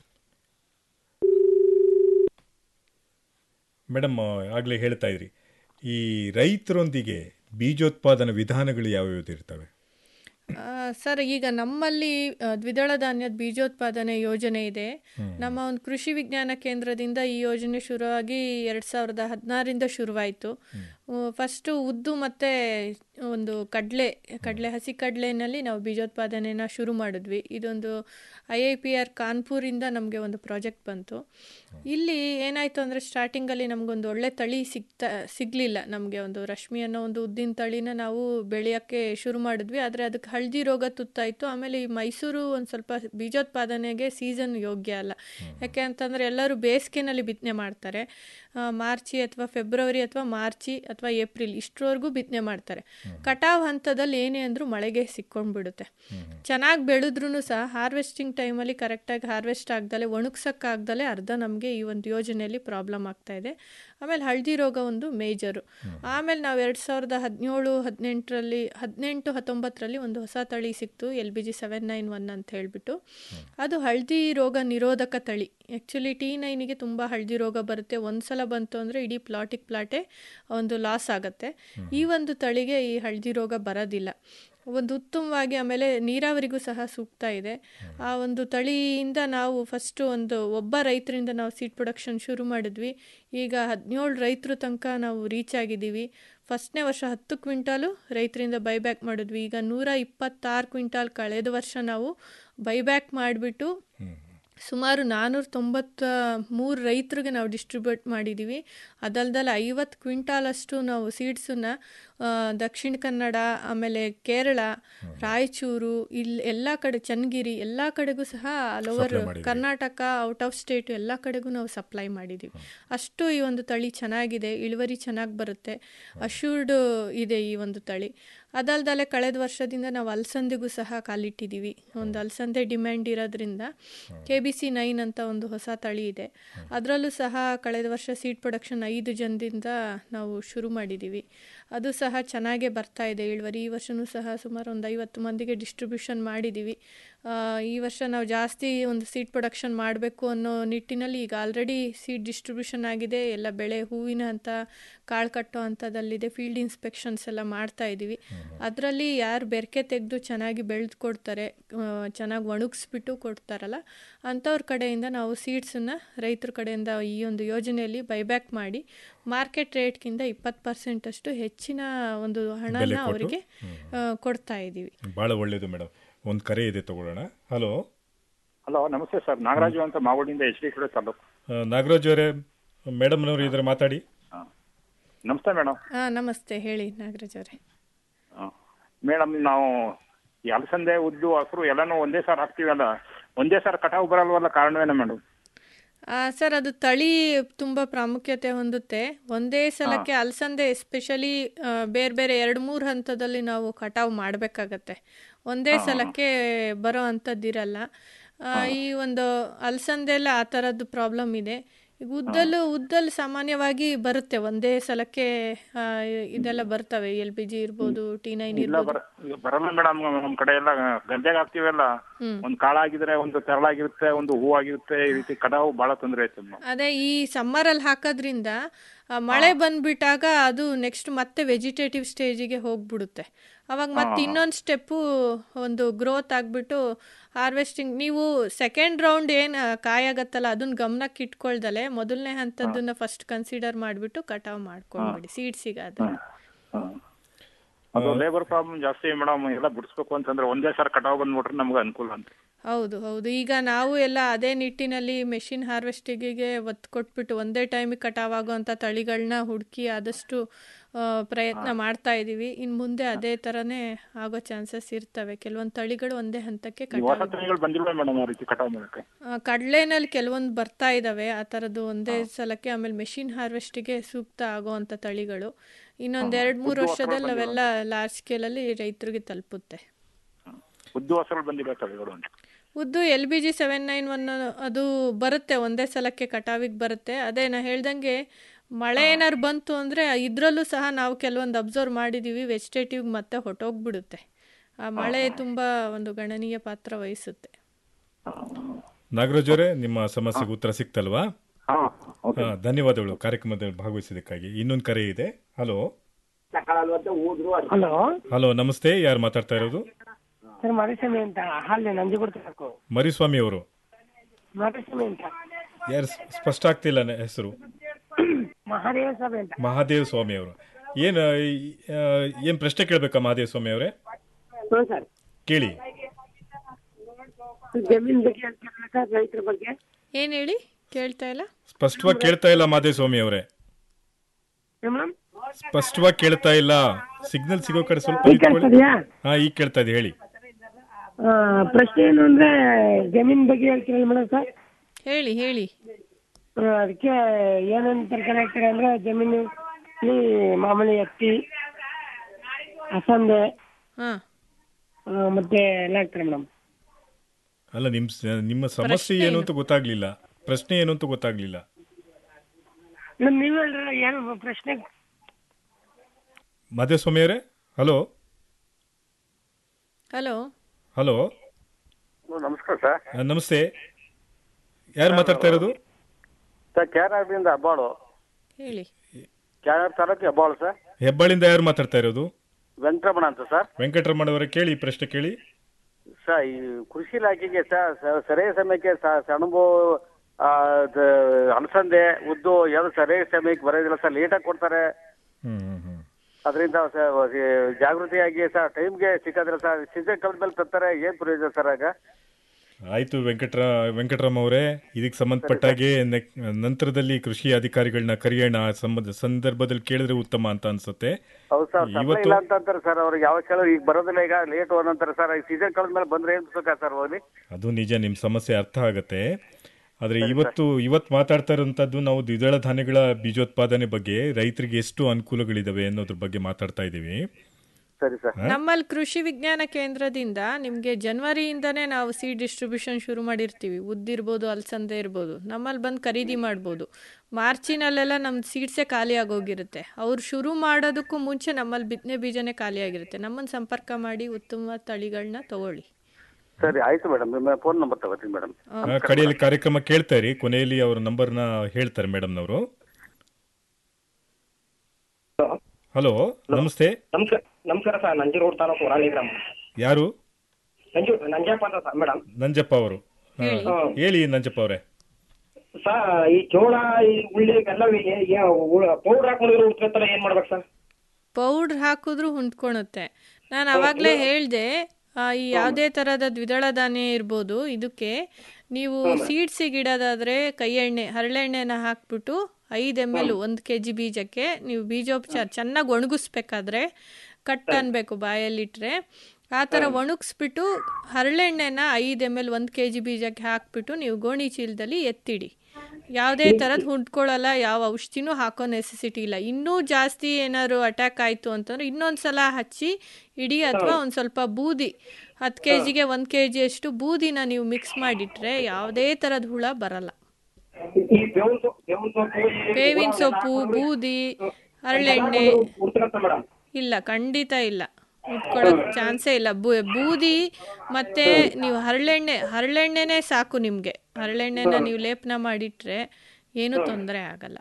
ಮೇಡಮ್ ಆಗ್ಲೇ ಹೇಳ್ತಾ ಇದ್ರಿ ಈ ರೈತರೊಂದಿಗೆ ಬೀಜೋತ್ಪಾದನಾ ವಿಧಾನಗಳು ಯಾವ್ಯಾವ್ದು ಇರ್ತವೆ
ಆ, ಸರ್ ಈಗ ನಮ್ಮಲ್ಲಿ ಆ, ದ್ವಿದಳ ಧಾನ್ಯದ ಬೀಜೋತ್ಪಾದನೆ ಯೋಜನೆ ಇದೆ ನಮ್ಮ ಒಂದು ಕೃಷಿ ವಿಜ್ಞಾನ ಕೇಂದ್ರದಿಂದ ಈ ಯೋಜನೆ ಶುರುವಾಗಿ ಎರಡು ಸಾವಿರದ ಹದಿನಾರರಿಂದ ಶುರುವಾಯಿತು ಫಸ್ಟು ಉದ್ದು ಮತ್ತು ಒಂದು ಕಡಲೆ ಕಡಲೆ ಹಸಿ ಕಡಲೆನಲ್ಲಿ ನಾವು ಬೀಜೋತ್ಪಾದನೆನ ಶುರು ಮಾಡಿದ್ವಿ ಇದೊಂದು ಐ ಐ ಪಿ ಆರ್ ಕಾನ್ಪುರಿಂದ ನಮಗೆ ಒಂದು ಪ್ರಾಜೆಕ್ಟ್ ಬಂತು ಇಲ್ಲಿ ಏನಾಯಿತು ಅಂದರೆ ಸ್ಟಾರ್ಟಿಂಗಲ್ಲಿ ನಮಗೊಂದು ಒಳ್ಳೆ ತಳಿ ಸಿಗ್ತಾ ಸಿಗಲಿಲ್ಲ ನಮಗೆ ಒಂದು ರಶ್ಮಿ ಅನ್ನೋ ಒಂದು ಉದ್ದಿನ ತಳಿನ ನಾವು ಬೆಳೆಯೋಕ್ಕೆ ಶುರು ಮಾಡಿದ್ವಿ ಆದರೆ ಅದಕ್ಕೆ ಹಳದಿ ರೋಗ ತುತ್ತಾಯಿತು ಆಮೇಲೆ ಈ ಮೈಸೂರು ಒಂದು ಸ್ವಲ್ಪ ಬೀಜೋತ್ಪಾದನೆಗೆ ಸೀಸನ್ ಯೋಗ್ಯ ಅಲ್ಲ ಯಾಕೆ ಅಂತಂದರೆ ಎಲ್ಲರೂ ಬೇಸಿಗೆನಲ್ಲಿ ಬಿತ್ತನೆ ಮಾಡ್ತಾರೆ ಆ, ಮಾರ್ಚಿ ಅಥವಾ ಫೆಬ್ರವರಿ ಅಥವಾ ಮಾರ್ಚಿ ಅಥವಾ ಏಪ್ರಿಲ್ ಇಷ್ಟರವರೆಗೂ ಬಿತ್ತನೆ ಮಾಡ್ತಾರೆ ಕಟಾವ್ ಹಂತದಲ್ಲಿ ಏನೇ ಅಂದರೂ ಮಳೆಗೆ ಸಿಕ್ಕೊಂಡ್ಬಿಡುತ್ತೆ ಚೆನ್ನಾಗಿ ಬೆಳೆದ್ರೂ ಸಹ ಹಾರ್ವೆಸ್ಟಿಂಗ್ ಟೈಮಲ್ಲಿ ಕರೆಕ್ಟಾಗಿ ಹಾರ್ವೆಸ್ಟ್ ಆಗ್ದಲೆ ಒಣಗ್ಸೋಕ್ಕಾಗ್ದಲೆ ಅರ್ಧ ನಮಗೆ ಈ ಒಂದು ಯೋಜನೆಯಲ್ಲಿ ಪ್ರಾಬ್ಲಮ್ ಆಗ್ತಾ ಇದೆ ಆಮೇಲೆ ಹಳದಿ ರೋಗ ಒಂದು ಮೇಜರು ಆಮೇಲೆ ನಾವು ಎರಡು ಸಾವಿರದ ಹದಿನೇಳು ಹದಿನೆಂಟರಲ್ಲಿ ಹದಿನೆಂಟು ಹತ್ತೊಂಬತ್ತರಲ್ಲಿ ಒಂದು ಹೊಸ ತಳಿ ಸಿಕ್ತು L B G seven nine one ಅಂತ ಹೇಳಿಬಿಟ್ಟು ಅದು ಹಳದಿ ರೋಗ ನಿರೋಧಕ ತಳಿ ಆ್ಯಕ್ಚುಲಿ ಟಿ ನೈನಿಗೆ ತುಂಬ ಹಳದಿ ರೋಗ ಬರುತ್ತೆ ಒಂದು ಸಲ ಬಂತು ಅಂದರೆ ಇಡೀ ಪ್ಲಾಟಿಕ್ ಪ್ಲಾಟೇ ಒಂದು ಲಾಸ್ ಆಗುತ್ತೆ ಈ ಒಂದು ತಳಿಗೆ ಈ ಹಳದಿ ರೋಗ ಬರೋದಿಲ್ಲ ಒಂದು ಉತ್ತಮವಾಗಿ ಆಮೇಲೆ ನೀರಾವರಿಗೂ ಸಹ ಸೂಕ್ತ ಇದೆ ಆ ಒಂದು ತಳಿಯಿಂದ ನಾವು ಫಸ್ಟು ಒಂದು ಒಬ್ಬ ರೈತರಿಂದ ನಾವು ಸೀಡ್ ಪ್ರೊಡಕ್ಷನ್ ಶುರು ಮಾಡಿದ್ವಿ ಈಗ ಹದಿನೇಳು ರೈತರ ತನಕ ನಾವು ರೀಚ್ ಆಗಿದ್ದೀವಿ ಫಸ್ಟ್ನೇ ವರ್ಷ ಹತ್ತು ಕ್ವಿಂಟಾಲು ರೈತರಿಂದ ಬೈಬ್ಯಾಕ್ ಮಾಡಿದ್ವಿ ಈಗ ನೂರ ಇಪ್ಪತ್ತಾರು ಕ್ವಿಂಟಾಲ್ ಕಳೆದ ವರ್ಷ ನಾವು ಬೈಬ್ಯಾಕ್ ಮಾಡಿಬಿಟ್ಟು ಸುಮಾರು ನಾನ್ನೂರ ತೊಂಬತ್ತ ಮೂರು ರೈತರಿಗೆ ನಾವು ಡಿಸ್ಟ್ರಿಬ್ಯೂಟ್ ಮಾಡಿದ್ದೀವಿ ಅದಲ್ದಲ್ಲ ಐವತ್ತು ಕ್ವಿಂಟಾಲಷ್ಟು ನಾವು ಸೀಡ್ಸನ್ನು ದಕ್ಷಿಣ ಕನ್ನಡ ಆಮೇಲೆ ಕೇರಳ ರಾಯಚೂರು ಇಲ್ಲಿ ಎಲ್ಲ ಕಡೆ ಚನ್ನಗಿರಿ ಎಲ್ಲ ಕಡೆಗೂ ಸಹ ಆಲ್ ಓವರ್
Supply ಮಾಡಿದ್ದೀರಿ.
ಕರ್ನಾಟಕ ಔಟ್ ಆಫ್ ಸ್ಟೇಟ್ ಎಲ್ಲ ಕಡೆಗೂ ನಾವು ಸಪ್ಲೈ ಮಾಡಿದ್ದೀವಿ ಅಷ್ಟು ಈ ಒಂದು ತಳಿ ಚೆನ್ನಾಗಿದೆ ಇಳುವರಿ ಚೆನ್ನಾಗಿ ಬರುತ್ತೆ ಅಶೂರ್ಡ್ ಇದೆ ಈ ಒಂದು ತಳಿ ಅದಲ್ದಲೆ ಕಳೆದ ವರ್ಷದಿಂದ ನಾವು ಅಲಸಂದೆಗೂ ಸಹ ಕಾಲಿಟ್ಟಿದ್ದೀವಿ ಒಂದು ಅಲಸಂದೆ ಡಿಮ್ಯಾಂಡ್ ಇರೋದ್ರಿಂದ ಕೆ ಬಿ ಸಿ ನೈನ್ ಅಂತ ಒಂದು ಹೊಸ ತಳಿ ಇದೆ ಅದರಲ್ಲೂ ಸಹ ಕಳೆದ ವರ್ಷ ಸೀಡ್ ಪ್ರೊಡಕ್ಷನ್ ಐದು ಜನದಿಂದ ನಾವು ಶುರು ಮಾಡಿದ್ದೀವಿ ಅದು ಸಹ ಚೆನ್ನಾಗೇ ಬರ್ತಾ ಇದೆ ಇಳುವರಿ ಈ ವರ್ಷವೂ ಸಹ ಸುಮಾರು ಒಂದು ಐವತ್ತು ಮಂದಿಗೆ ಡಿಸ್ಟ್ರಿಬ್ಯೂಷನ್ ಮಾಡಿದ್ದೀವಿ ಆ, ಈ ವರ್ಷ ನಾವು ಜಾಸ್ತಿ ಒಂದು ಸೀಡ್ ಪ್ರೊಡಕ್ಷನ್ ಮಾಡಬೇಕು ಅನ್ನೋ ನಿಟ್ಟಿನಲ್ಲಿ ಈಗ ಆಲ್ರೆಡಿ ಸೀಡ್ ಡಿಸ್ಟ್ರಿಬ್ಯೂಷನ್ ಆಗಿದೆ ಎಲ್ಲ ಬೆಳೆ ಹೂವಿನ ಹಂತ ಕಾಳು ಕಟ್ಟೋ ಹಂತದಲ್ಲಿದೆ ಫೀಲ್ಡ್ ಇನ್ಸ್ಪೆಕ್ಷನ್ಸ್ ಎಲ್ಲ ಮಾಡ್ತಾ ಇದ್ದೀವಿ ಅದರಲ್ಲಿ ಯಾರು ಬೆರಕೆ ತೆಗೆದು ಚೆನ್ನಾಗಿ ಬೆಳೆದು ಕೊಡ್ತಾರೆ ಚೆನ್ನಾಗಿ ಒಣಗಿಸ್ಬಿಟ್ಟು ಕೊಡ್ತಾರಲ್ಲ ಅಂಥವ್ರ ಕಡೆಯಿಂದ ನಾವು ಸೀಡ್ಸನ್ನು ರೈತರ ಕಡೆಯಿಂದ ಈ ಒಂದು ಯೋಜನೆಯಲ್ಲಿ ಬೈಬ್ಯಾಕ್ ಮಾಡಿ ಮಾರ್ಕೆಟ್ ರೇಟ್ಗಿಂತ ಇಪ್ಪತ್ತು ಪರ್ಸೆಂಟ್ ಅಷ್ಟು ಹೆಚ್ಚಿನ ಒಂದು ಹಣನ
ಬೆಲೆ ಕೊಟ್ಟು?
ಅವರಿಗೆ ಆ, ಕೊಡ್ತಾ ಇದ್ದೀವಿ
ಬಹಳ ಒಳ್ಳೇದು ಮೇಡಮ್ ಒಂದು ಕರೆ ಇದೆ ತಗೊಳ್ಳೋಣ ಹಲೋ
ಹಲೋ ನಮಸ್ತೆ ಸರ್ ನಾಗರಾಜು ಅಂತ ಮಾವಡಿಯಿಂದ ಎಚ್ ಡಿ ಕೂಡ ತಾಲೂಕು
ನಾಗರಾಜ್ ಅವರೇ ಮೇಡಮ್ನವರು ಇದ್ರೆ ಮಾತಾಡಿ
ನಮಸ್ತೆ ಮೇಡಮ್
ಹಾಂ ನಮಸ್ತೆ ಹೇಳಿ ನಾಗರಾಜ್ ಅವರೇ
ಮೇಡಮ್ ನಾವು ಈ ಅಲಸಂದೆ ಉದ್ದು ಹಸಿರು ಎಲ್ಲಾನು ಒಂದೇ ಸಾರಿ ಹಾಕ್ತೀವಲ್ಲ ಒಂದೇ ಸಾರಿ ಕಟಾವು ಬರಲ್ವಲ್ಲ ಕಾರಣವೇನ ಮೇಡಮ್
ಆ, ಸರ್ ಅದು ತಳಿ ತುಂಬ ಪ್ರಾಮುಖ್ಯತೆ ಹೊಂದುತ್ತೆ ಒಂದೇ ಸಲಕ್ಕೆ ಅಲಸಂದೆ ಎಸ್ಪೆಷಲಿ ಬೇರೆ ಬೇರೆ ಎರಡು ಮೂರು ಹಂತದಲ್ಲಿ ನಾವು ಕಟಾವು ಮಾಡಬೇಕಾಗತ್ತೆ ಒಂದೇ ಸಲಕ್ಕೆ ಬರೋ ಅಂಥದ್ದಿರಲ್ಲ ಆ, ಈ ಒಂದು ಅಲಸಂದೆಲ್ಲ ಆ ಥರದ್ದು ಪ್ರಾಬ್ಲಮ್ ಇದೆ ಈಗ ಉದ್ದಲು ಉದ್ದಲು ಸಾಮಾನ್ಯವಾಗಿ ಬರುತ್ತೆ ಒಂದೇ ಸಲಕ್ಕೆ ಆ, ಇದೆಲ್ಲ ಬರ್ತವೆ ಎಲ್ ಪಿ ಜಿ ಇರ್ಬೋದು ಟಿ ನೈನ್
ಇಲ್ಲ
ಇರ್ಬೋದು
ಬರ ಈಗ ಬರಲ್ಲ ಮೇಡಮ್ ನಮ್ ಕಡೆ ಎಲ್ಲ ಗದ್ದೆಗೆ ಹಾಕ್ತಿವಲ್ಲ
ಹ್ಮ್.
ಒಂದ್ ಕಾಳಾಗಿದ್ರೆ ಒಂದು ತೆರಳಾಗಿರುತ್ತೆ ಒಂದು ಹೂವಾಗಿರುತ್ತೆ ಈ ರೀತಿ ಕಟಾವು ಬಹಳ ತೊಂದರೆ ಐತೆ ಮೇಡಮ್
ಅದೇ ಈ ಸಮ್ಮರಲ್ಲಿ ಹಾಕೋದ್ರಿಂದ ಆ, ಮಳೆ ಬಂದ್ಬಿಟ್ಟಾಗ ಅದು ನೆಕ್ಸ್ಟ್ ಮತ್ತೆ ವೆಜಿಟೇಟಿವ್ ಸ್ಟೇಜಿಗೆ ಹೋಗ್ಬಿಡುತ್ತೆ ಅವಾಗ ಮತ್ತೆ ಇನ್ನೊಂದು ಸ್ಟೆಪ್ಪು ಒಂದು ಗ್ರೋತ್ ಆಗಿಬಿಟ್ಟು ಹಾರ್ವೆಸ್ಟಿಂಗ್ ನೀವು ಸೆಕೆಂಡ್ ರೌಂಡ್ ಏನು ಕಾಯಾಗತ್ತಲ್ಲ ಅದನ್ನ ಗಮನಕ್ಕೆ ಇಟ್ಕೊಳ್ದಲೆ ಮೊದಲನೇ ಹಂತದನ್ನ ಫಸ್ಟ್ ಕನ್ಸಿಡರ್ ಮಾಡಿಬಿಟ್ಟು ಕಟಾವು ಮಾಡ್ಕೊಂಡ್ಬಿಡಿ ಸೀಡ್ಸಿಗಾದ್ರೆ
ಅದು ಲೇಬರ್ ಪ್ರಾಬ್ಲಮ್ ಜಾಸ್ತಿ ಮೇಡಮ್ ಎಲ್ಲ ಬಿಡಿಸ್ಬೇಕು ಅಂತಂದ್ರೆ ಒಂದೇ ಸಾರಿ ಕಟಾವು ಬಂದ್ಬಿಟ್ರೆ ನಮ್ಗೆ ಅನುಕೂಲ ಅಂತ
ಹೌದು ಹೌದು ಈಗ ನಾವು ಎಲ್ಲ ಅದೇ ನಿಟ್ಟಿನಲ್ಲಿ ಮೆಷಿನ್ ಹಾರ್ವೆಸ್ಟಿಂಗಿಗೆ ಒತ್ತು ಕೊಟ್ಬಿಟ್ಟು ಒಂದೇ ಟೈಮಿಗೆ ಕಟಾವಾಗುವಂಥ ತಳಿಗಳನ್ನ ಹುಡುಕಿ ಆದಷ್ಟು ಆ, ಪ್ರಯತ್ನ ಮಾಡ್ತಾ ಇದ್ದೀವಿ ಇನ್ನು ಮುಂದೆ ಅದೇ ಥರನೇ ಆಗೋ ಚಾನ್ಸಸ್ ಇರ್ತವೆ ಕೆಲವೊಂದು ತಳಿಗಳು ಒಂದೇ ಹಂತಕ್ಕೆ
ಈ ಹೊಸ
ಕಟಾವು
ತಳಿಗಳು ಬಂದಿಲ್ವ ಮೇಡಮ್ ಆ ರೀತಿ ಕಟಾವು ಮಾಡಕ್ಕೆ
ಕಡಲೆನಲ್ಲಿ ಕೆಲವೊಂದು ಬರ್ತಾ ಇದ್ದಾವೆ ಆ ಥರದ್ದು ಒಂದೇ ಸಲಕ್ಕೆ ಆಮೇಲೆ ಮೆಷಿನ್ ಹಾರ್ವೆಸ್ಟಿಗೆ ಸೂಕ್ತ ಆಗೋವಂಥ ತಳಿಗಳು ಇನ್ನೊಂದು ಎರಡು ಮೂರು
ಉದ್ದು
ವರ್ಷದಲ್ಲಿ
ಹೊಸಗಳು
ಅವೆಲ್ಲ ಲಾರ್ಜ್ ಸ್ಕೇಲಲ್ಲಿ ರೈತರಿಗೆ ತಲುಪುತ್ತೆ
ಉದ್ದು ಹಸರು ಬಂದಿರೋ ತಳಿಗಳು ಅಂತ
ಉದ್ದು L B G seven nine one ಅದು ಬರುತ್ತೆ ಒಂದೇ ಸಲಕ್ಕೆ ಕಟಾವಿಗೆ ಬರುತ್ತೆ ಅದೇ ನಾ ಹೇಳ್ದಂಗೆ ಮಳೆ ಏನಾರು ಬಂತು ಅಂದರೆ ಇದರಲ್ಲೂ ಸಹ ನಾವು ಕೆಲವೊಂದು ಅಬ್ಸರ್ವ್ ಮಾಡಿದ್ದೀವಿ ವೆಜಿಟೇಟಿವ್ ಮತ್ತೆ ಹೊಟ್ಟೋಗ್ಬಿಡುತ್ತೆ ಆ ಮಳೆ ತುಂಬ ಒಂದು ಗಣನೀಯ ಪಾತ್ರ ವಹಿಸುತ್ತೆ
ನಾಗರಾಜ್ ಅವರೇ ನಿಮ್ಮ ಸಮಸ್ಯೆಗೆ ಉತ್ತರ ಸಿಕ್ತಲ್ವಾ ಹಾ, ಧನ್ಯವಾದಗಳು ಕಾರ್ಯಕ್ರಮದಲ್ಲಿ ಭಾಗವಹಿಸಿದ್ದಕ್ಕಾಗಿ ಇನ್ನೊಂದು ಕರೆ ಇದೆ ಹಲೋ
ಹಲೋ
ಹಲೋ ನಮಸ್ತೆ ಯಾರು ಮಾತಾಡ್ತಾ ಇರೋದು
ಸರ್ ಮರಿಸ್ವಾಮಿ ಅಂತ ಅಲ್ಲಿ ನಂಜುಗುಡ್ತ ಸಾಕು
ಮರಿಸ್ವಾಮಿ ಅವರು
ಮರಿಸ್ವಾಮಿ ಅಂತ
ಯಾರು ಸ್- ಸ್ಪಷ್ಟ ಆಗ್ತಿಲ್ಲ ನ- ಹೆಸರು
ಮಹಾದೇವ ಸಭೆ ಅಂತ
ಮಹಾದೇವ ಸ್ವಾಮಿ ಅವರು ಏನು ಏನು ಪ್ರಶ್ನೆ ಕೇಳಬೇಕಾ ಮಹಾದೇವ ಸ್ವಾಮಿ ಅವರೇ
ಹ್ಞೂ ಸರ್
ಕೇಳಿ
ಜಮೀನ್ ಬಗ್ಗೆ ಹೇಳ್ತಾರಲ್ಲ ಸರ್ ರೈತರ ಬಗ್ಗೆ
ಏನು ಹೇಳಿ ಕೇಳ್ತಾ ಇಲ್ಲ
ಸ್ಪಷ್ಟವಾಗಿ ಕೇಳ್ತಾ ಇಲ್ಲ ಮಹಾದೇವ ಸ್ವಾಮಿ ಅವರೇ
ಮೇಡಮ್
ಸ್ಪಷ್ಟವಾಗಿ ಕೇಳ್ತಾ ಇಲ್ಲ ಸಿಗ್ನಲ್ ಸಿಗೋ ಕಡೆ ಸ್ವಲ್ಪ
ಈಗ
ನಿಂತ್ಕೊಳ್ಳಿ.
ಕೇಳ್ತದ್ಯಾ?
ಹಾ ಈಗ ಕೇಳ್ತಾ ಇದೆ ಹೇಳಿ
ಆ, ಪ್ರಶ್ನೆ ಏನು ಅಂದ್ರೆ ಜಮೀನ್ ಬಗ್ಗೆ ಹೇಳ್ತೀರಲ್ಲ ಮೇಡಮ್ ಸರ್
ಹೇಳಿ ಹೇಳಿ
ಆ, ಅದಕ್ಕೆ ಏನೇನು ತರಕಾರಿ ಹಾಕ್ತಾರೆ ಅಂದ್ರೆ ಜಮೀನು ಇಲ್ಲಿ ಮಾಮೂಲಿ ಹತ್ತಿ ಅಸಂದೆ
ಹಾಂ
ಆ, ಮತ್ತೆ ಎಲ್ಲ ಹಾಕ್ತಾರೆ ಮೇಡಮ್
ಅಲ್ಲ ನಿಮ್ ಸ- ನಿಮ್ಮ ಸಮಸ್ಯೆ ಏನು ಅಂತ ಗೊತ್ತಾಗ್ಲಿಲ್ಲ ಪ್ರಶ್ನೆ ಏನು ಅಂತ ಗೊತ್ತಾಗ್ಲಿಲ್ಲ
ಮೇಡಮ್ ನೀವು ಹೇಳ್ರಲ್ಲ ಏನು ಪ್ರಶ್ನೆ
ಮಹಾದೇವ ಸ್ವಾಮಿ ಅವರೇ ಹಲೋ
ಹಲೋ
ಹಲೋ
ನಮಸ್ಕಾರ ಸರ್
ಆ, ನಮಸ್ತೆ ಯಾರು ಮಾತಾಡ್ತಾ ಇರೋದು
ಸರ್ ಕ್ಯಾರದಿಂದ ಹೆಬ್ಬಾಳು
ಹೇಳಿ
ಕ್ಯಾರ ತಾಲೂಕು ಹೆಬ್ಬಾಳು ಸರ್
ಹೆಬ್ಬಾಳಿಂದ ಯಾರು ಮಾತಾಡ್ತಾ ಇರೋದು
ವೆಂಕಟರಮಣ ಅಂತ ಸರ್
ವೆಂಕಟರಮಣ ಅವರೇ ಕೇಳಿ ಈ ಪ್ರಶ್ನೆ ಕೇಳಿ
ಸರ್ ಈ ಕೃಷಿ ಇಲಾಖೆಗೆ ಸರ್ ಸ- ಸರಿಯಾದ ಸಮಯಕ್ಕೆ ಸ- ಸೆಣಬು ಆ, ದ- ಅಲಸಂದೆ ಉದ್ದು ಯಾವ್ದು ಸರಿಯಾದ ಸಮಯಕ್ಕೆ ಬರೋದಿಲ್ಲ ಸರ್ ಲೇಟಾಗಿ ಕೊಡ್ತಾರೆ ಅದರಿಂದ ಜಾಗೃತಿಯಾಗಿ ಸರ್ ಟೈಮ್ಗೆ ಸಿಕ್ಕಾದ್ರೆ ಸರ್ ಸೀಸನ್ ಕಳೆದ ಮೇಲೆ ತರ್ತಾರೆ ಏನ್ ಪ್ರಯೋಜನ ಸರ್ ಆಗ
ಆಯ್ತು ವೆಂಕಟರ ವೆಂಕಟರಾಮ್ ಅವರೇ ಇದಕ್ಕೆ ಸಂಬಂಧಪಟ್ಟಾಗೆ ನೆಕ್- ನಂತರದಲ್ಲಿ ಕೃಷಿ ಅಧಿಕಾರಿಗಳನ್ನ ಕರೆಯೋಣ ಆ ಸಂಬಂಧ ಸಂದರ್ಭದಲ್ಲಿ ಕೇಳಿದ್ರೆ ಉತ್ತಮ ಅಂತ ಅನ್ಸುತ್ತೆ
ಹೌದು ಸರ್ ಸಪ್ಲೈ
ಇವತ್ತು
ಇಲ್ಲ ಅಂತ ಅಂತಾರೆ ಸರ್ ಅವ್ರಿಗೆ ಯಾವ ಕೇಳೋ ಈಗ ಬರೋದಿಲ್ಲ ಈಗ ಲೇಟ್ ಅಂತಾರೆ ಸರ್ ಸೀಸನ್ ಕಳೆದ ಮೇಲೆ ಬಂದ್ರೆ ಏನ್ ಸುಖ ಸರ್ ಹೋಗ್ಲಿ
ಅದು ನಿಜ ನಿಮ್ಮ ಸಮಸ್ಯೆ ಅರ್ಥ ಆಗತ್ತೆ ಆದರೆ ಇವತ್ತು ಇವತ್ತು ಮಾತಾಡ್ತಾ ಇರೋಂಥದ್ದು ನಾವು ದ್ವಿದಳ ಧಾನ್ಯಗಳ ಬೀಜೋತ್ಪಾದನೆ ಬಗ್ಗೆ ರೈತರಿಗೆ ಎಷ್ಟು ಅನುಕೂಲಗಳಿದಾವೆ ಅನ್ನೋದ್ರ ಬಗ್ಗೆ ಮಾತಾಡ್ತಾ ಇದ್ದೀವಿ
ಸರಿ ಸರ್
ನಮ್ಮಲ್ಲಿ ಕೃಷಿ ವಿಜ್ಞಾನ ಕೇಂದ್ರದಿಂದ ನಿಮಗೆ ಜನವರಿಯಿಂದನೇ ನಾವು ಸೀಡ್ ಡಿಸ್ಟ್ರಿಬ್ಯೂಷನ್ ಶುರು ಮಾಡಿರ್ತೀವಿ ಉದ್ದಿರ್ಬೋದು ಅಲಸಂದೆ ಇರ್ಬೋದು ನಮ್ಮಲ್ಲಿ ಬಂದು ಖರೀದಿ ಮಾಡ್ಬೋದು ಮಾರ್ಚಿನಲ್ಲೆಲ್ಲ ನಮ್ಮ ಸೀಡ್ಸೇ ಖಾಲಿ ಆಗೋಗಿರುತ್ತೆ ಅವ್ರು ಶುರು ಮಾಡೋದಕ್ಕೂ ಮುಂಚೆ ನಮ್ಮಲ್ಲಿ ಬಿತ್ತನೆ ಬೀಜನೇ ಖಾಲಿ ಆಗಿರುತ್ತೆ ನಮ್ಮನ್ನು ಸಂಪರ್ಕ ಮಾಡಿ ಉತ್ತಮ ತಳಿಗಳನ್ನ ತಗೊಳ್ಳಿ
ಸರಿ ಆಯ್ತು ಮೇಡಮ್ ನಿಮ್ಮ ಫೋನ್ ನಂಬರ್ ತಗೋತೀನಿ ಮೇಡಮ್
ಆ, ಕಡೆಯಲ್ಲಿ ಕಾರ್ಯಕ್ರಮ ಕೇಳ್ತಾ ಇರಿ ಕೊನೆಯಲ್ಲಿ ಅವ್ರ ನಂಬರ್ನ ಹೇಳ್ತಾರೆ ಮೇಡಮ್ನವರು ಹಲೋ ನಮಸ್ತೆ
ನಮಸ್ಕಾರ ನಮಸ್ಕಾರ ಸರ್ ನಂಜನಗೂಡು ತಾಲೂಕು ಹೊರಾಳಿ ಗ್ರಾಮ
ಯಾರು
ನಂಜು ನಂಜಪ್ಪ ಅಂತ ಸರ್ ಮೇಡಮ್
ನಂಜಪ್ಪ ಅವರು ಹಾ, ಹೇಳಿ ನಂಜಪ್ಪ ಅವರೇ
ಸರ್ ಈ ಜೋಳ ಈ ಉಳ್ಳಿ ಇವೆಲ್ಲ ಪೌಡ್ರ್ ಹಾಕೊಂಡಿದ್ರು ಉಳ್ಕೊತಾರೆ ಏನ್ ಮಾಡ್ಬೇಕು ಸರ್
ಪೌಡ್ರ್ ಹಾಕಿದ್ರೂ ಹೊಂದ್ಕೊಳುತ್ತೆ ನಾನು ಅವಾಗಲೇ ಹೇಳಿದೆ ಈ ಯಾವುದೇ ಥರದ ದ್ವಿದಳ ಧಾನ್ಯ ಇರ್ಬೋದು ಇದಕ್ಕೆ ನೀವು ಸೀಡ್ಸಿಗೆ ಇಡೋದಾದರೆ ಕೈ ಎಣ್ಣೆ ಹರಳೆಣ್ಣೆನ ಹಾಕ್ಬಿಟ್ಟು ಐದು ಎಮ್ ಎಲ್ ಒಂದು ಕೆ ಜಿ ಬೀಜಕ್ಕೆ ನೀವು ಬೀಜೋಪಚಾರ ಚೆನ್ನಾಗಿ ಒಣಗಿಸ್ಬೇಕಾದ್ರೆ ಕಟ್ ಅನ್ಬೇಕು ಬಾಯಲ್ಲಿಟ್ರೆ ಆ ಥರ ಒಣಗಿಸ್ಬಿಟ್ಟು ಹರಳೆಣ್ಣೆನ ಐದು ಎಮ್ ಎಲ್ ಒಂದು ಕೆ ಜಿ ಬೀಜಕ್ಕೆ ಹಾಕ್ಬಿಟ್ಟು ನೀವು ಗೋಣಿ ಚೀಲದಲ್ಲಿ ಎತ್ತಿಡಿ ಯಾವುದೇ ಥರದ್ದು ಹುಡ್ಕೊಳ್ಳಲ್ಲ ಯಾವ ಔಷಧಿನೂ ಹಾಕೋ ನೆಸೆಸಿಟಿ ಇಲ್ಲ ಇನ್ನೂ ಜಾಸ್ತಿ ಏನಾದ್ರು ಅಟ್ಯಾಕ್ ಆಯಿತು ಅಂತಂದ್ರೆ ಇನ್ನೊಂದು ಸಲ ಹಚ್ಚಿ ಇಡಿ ಅಥವಾ ಒಂದು ಸ್ವಲ್ಪ ಬೂದಿ ಹತ್ತು ಕೆ ಜಿಗೆ ಒಂದು ಕೆ ಜಿಯಷ್ಟು ಬೂದಿನ ನೀವು ಮಿಕ್ಸ್ ಮಾಡಿಟ್ರೆ ಯಾವುದೇ ಥರದ ಹುಳ ಬರಲ್ಲ
ಈ ಬೇವಿನ ಸೊಪ್ಪು ಬೇವಿನ ಸೊಪ್ಪು ಈ
ಬೇವಿನ
ಹುಳ
ಸೊಪ್ಪು
ಹಾಕೊಂಡು
ಬೂದಿ ಹರಳೆಣ್ಣೆ
ಉಡ್ತಕ್ಕಂತ ಮೇಡಮ್
ಇಲ್ಲ ಖಂಡಿತ ಇಲ್ಲ ಉಟ್ಕೊಳ್ಳೋ ಚಾನ್ಸೇ ಇಲ್ಲ ಬೂ- ಬೂದಿ ಮತ್ತೆ ನೀವು ಹರಳೆಣ್ಣೆ ಹರಳೆಣ್ಣೆನೇ ಸಾಕು ನಿಮಗೆ ಹರಳೆಣ್ಣೆನ ನೀವು ಲೇಪನ ಮಾಡಿಟ್ರೆ ಏನೂ ತೊಂದರೆ ಆಗಲ್ಲ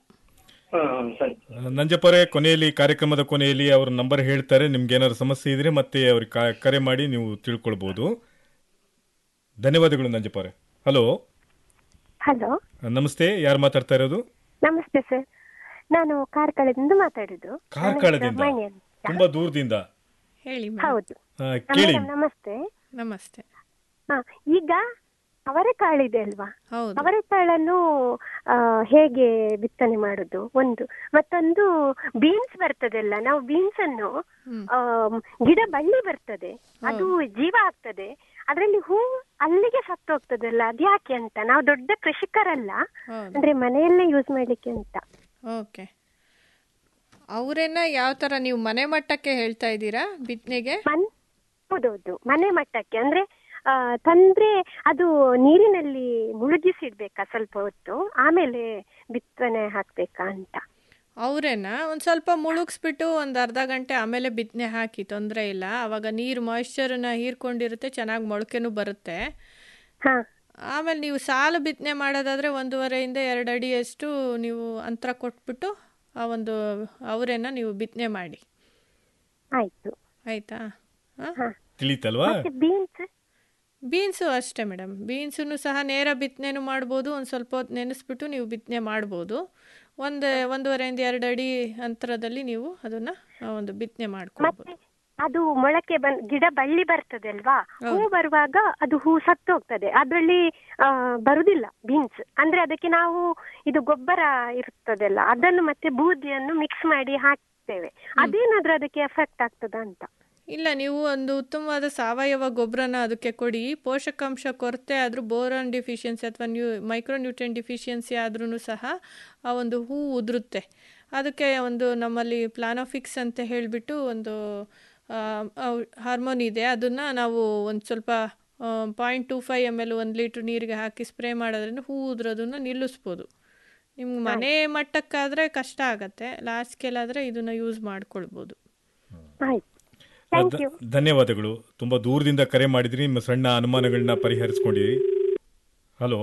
ನಂಜಪ್ಪರೇ ಕೊನೆಯಲ್ಲಿ ಕಾರ್ಯಕ್ರಮದ ಕೊನೆಯಲ್ಲಿ ಅವ್ರ ನಂಬರ್ ಹೇಳ್ತಾರೆ ನಿಮ್ಗೆ ಏನಾದ್ರು ಸಮಸ್ಯೆ ಇದ್ರೆ ಮತ್ತೆ ಅವ್ರಿಗೆ ಕಾ- ಕರೆ ಮಾಡಿ ನೀವು ತಿಳ್ಕೊಳ್ಬಹುದು ಧನ್ಯವಾದಗಳು ನಂಜಪ್ಪರೇ ಹಲೋ
ಹಲೋ
ನಮಸ್ತೆ ಯಾರು ಮಾತಾಡ್ತಾ ಇರೋದು
ನಮಸ್ತೆ ಸರ್ ನಾನು ಕಾರ್ಕಳದಿಂದ ಮಾತಾಡುದು
ಕಾರ್ಕಳದಿಂದ
ನನ್ನ ಹೆಸರು ಮಣಿ ಅಂತ.
ತುಂಬಾ ದೂರದಿಂದ
ಹೇಳಿ
ಹೌದು
ಆ, ಕೇಳಿ
ಮೇಡಮ್, ನಮಸ್ತೆ
ನಮಸ್ತೆ
ಹಾ ಈಗ ಅವರೆಕಾಳಿದೆ ಅಲ್ವಾ
ಹೌದು
ಅವರೆಕಾಳನ್ನು ಆ, ಹೇಗೆ ಬಿತ್ತನೆ ಮಾಡುದು ಒಂದು ಮತ್ತೊಂದು ಬೀನ್ಸ್ ಬರ್ತದಲ್ಲ ನಾವು ಬೀನ್ಸ್ ಅನ್ನು ಆಮ್, ಗಿಡ ಬಳ್ಳಿ ಬರ್ತದೆ ಅದು ಜೀವ ಆಗ್ತದೆ ಅದರಲ್ಲಿ ಹೂ ಅಲ್ಲಿಗೆ ಸತ್ತು ಹೋಗ್ತದಲ್ಲ ಅದು ಯಾಕೆ ಅಂತ ನಾವು ದೊಡ್ಡ ಕೃಷಿಕರಲ್ಲ
ಹೌದು.
ಅಂದ್ರೆ ಮನೆಯಲ್ಲೇ ಯೂಸ್ ಮಾಡ್ಲಿಕ್ಕೆ ಅಂತ
ಓಕೆ ಅವರೇನ ಯಾವ ಥರ ನೀವು ಮನೆ ಮಟ್ಟಕ್ಕೆ ಹೇಳ್ತಾ ಇದ್ದೀರಾ ಬಿತ್ತನೆಗೆ
ಹೌದೌದು ಮನೆ ಮಟ್ಟಕ್ಕೆ ಅಂದ್ರೆ ಆ, ತಂದ್ರೆ ಅದು ನೀರಿನಲ್ಲಿ ಮುಳುಗಿಸಿಡ್ಬೇಕಾ ಸ್ವಲ್ಪ ಹೊತ್ತು ಆಮೇಲೆ ಬಿತ್ತನೆ ಹಾಕ್ಬೇಕಾ ಅಂತ
ಅವರೇನ ಒಂದು ಸ್ವಲ್ಪ ಮುಳುಗಿಸ್ಬಿಟ್ಟು ಒಂದು ಅರ್ಧ ಗಂಟೆ ಆಮೇಲೆ ಬಿತ್ತನೆ ಹಾಕಿ ತೊಂದರೆ ಇಲ್ಲ ಅವಾಗ ನೀರು ಮಾಯಿಶ್ಚರನ್ನ ಹೀರ್ಕೊಂಡಿರುತ್ತೆ ಚೆನ್ನಾಗಿ ಮೊಳಕೆನೂ ಬರುತ್ತೆ ಆಮೇಲೆ ನೀವು ಸಾಲು ಬಿತ್ತನೆ ಮಾಡೋದಾದ್ರೆ ಒಂದೂವರೆಯಿಂದ ಎರಡು ಅಡಿಯಷ್ಟು ನೀವು ಅಂತರ ಕೊಟ್ಬಿಟ್ಟು ಆ ಒಂದು ಅವರೇನ ನೀವು ಬಿತ್ತನೆ ಮಾಡಿ
ಆಯ್ತು
ಆಯ್ತಾ
ತಿಳಿತಲ್ವಾ
ಬೀನ್ಸ್
ಬೀನ್ಸು ಅಷ್ಟೇ ಮೇಡಮ್ ಬೀನ್ಸನ್ನು ಸಹ ನೇರ ಬಿತ್ತನೆನೂ ಮಾಡ್ಬೋದು ಒಂದು ಸ್ವಲ್ಪ ಹೊತ್ತು ನೆನೆಸ್ಬಿಟ್ಟು ನೀವು ಬಿತ್ತನೆ ಮಾಡ್ಬೋದು ಒಂದು ಒಂದೂವರೆಯಿಂದ ಎರಡು ಅಡಿ ಅಂತರದಲ್ಲಿ ನೀವು ಅದನ್ನ ಆ, ಒಂದು ಬಿತ್ತನೆ ಮಾಡ್ಕೊಳ್ಬೋದು
ಅದು ಮೊಳಕೆ ಬಂದ್ ಗಿಡ ಬಳ್ಳಿ ಬರ್ತದೆ ಅಲ್ವಾ ಹೂ ಬರುವಾಗ ಅದು ಹೂ ಸತ್ತು ಹೋಗ್ತದೆ ಅದ್ರಲ್ಲಿ ಆ, ಬರುದಿಲ್ಲ ಬೀನ್ಸ್ ಅಂದ್ರೆ ಅದಕ್ಕೆ ನಾವು ಇದು ಗೊಬ್ಬರ ಇರ್ತದಲ್ಲ ಅದನ್ನು ಮತ್ತೆ ಬೂದಿಯನ್ನು ಮಿಕ್ಸ್ ಮಾಡಿ ಹಾಕ್ತೇವೆ ಅದೇನಾದ್ರೂ ಅದಕ್ಕೆ ಎಫೆಕ್ಟ್ ಆಗ್ತದ ಅಂತ
ಇಲ್ಲ ನೀವು ಒಂದು ಉತ್ತಮವಾದ ಸಾವಯವ ಗೊಬ್ಬರನ ಅದಕ್ಕೆ ಕೊಡಿ ಪೋಷಕಾಂಶ ಕೊರತೆ ಆದರೂ ಬೋರಾನ್ ಡಿಫಿಷಿಯನ್ಸಿ ಅಥವಾ ನ್ಯೂ ಮೈಕ್ರೋನ್ಯೂಟ್ರಿಯನ್ ಡಿಫಿಷಿಯನ್ಸಿ ಆದ್ರೂ ಸಹ ಆ ಒಂದು ಹೂ ಉದುರುತ್ತೆ ಅದಕ್ಕೆ ಒಂದು ನಮ್ಮಲ್ಲಿ ಪ್ಲಾನೋಫಿಕ್ಸ್ ಅಂತ ಹೇಳಿಬಿಟ್ಟು ಒಂದು ಹಾರ್ಮೋನ್ ಇದೆ ಅದನ್ನು ನಾವು ಒಂದು ಸ್ವಲ್ಪ point two five M L ಒಂದು ಲೀಟ್ರ್ ನೀರಿಗೆ ಹಾಕಿ ಸ್ಪ್ರೇ ಮಾಡೋದ್ರಿಂದ ಹೂ ಉದುರೋದನ್ನು ನಿಲ್ಲಿಸ್ಬೋದು ನಿಮ್ಗೆ ಮನೆ ಮಟ್ಟಕ್ಕಾದರೆ ಕಷ್ಟ ಆಗತ್ತೆ ಲಾಸ್ಟ್ ಸ್ಕೇಲಾದರೆ ಇದನ್ನು ಯೂಸ್ ಮಾಡ್ಕೊಳ್ಬೋದು
ಧ- ಧನ್ಯವಾದಗಳು ತುಂಬಾ ದೂರದಿಂದ ಕರೆ ಮಾಡಿದ್ರಿ ನಿಮ್ಮ ಸಣ್ಣ ಅನುಮಾನಗಳನ್ನ ಪರಿಹರಿಸ್ಕೊಂಡಿರಿ ಹಲೋ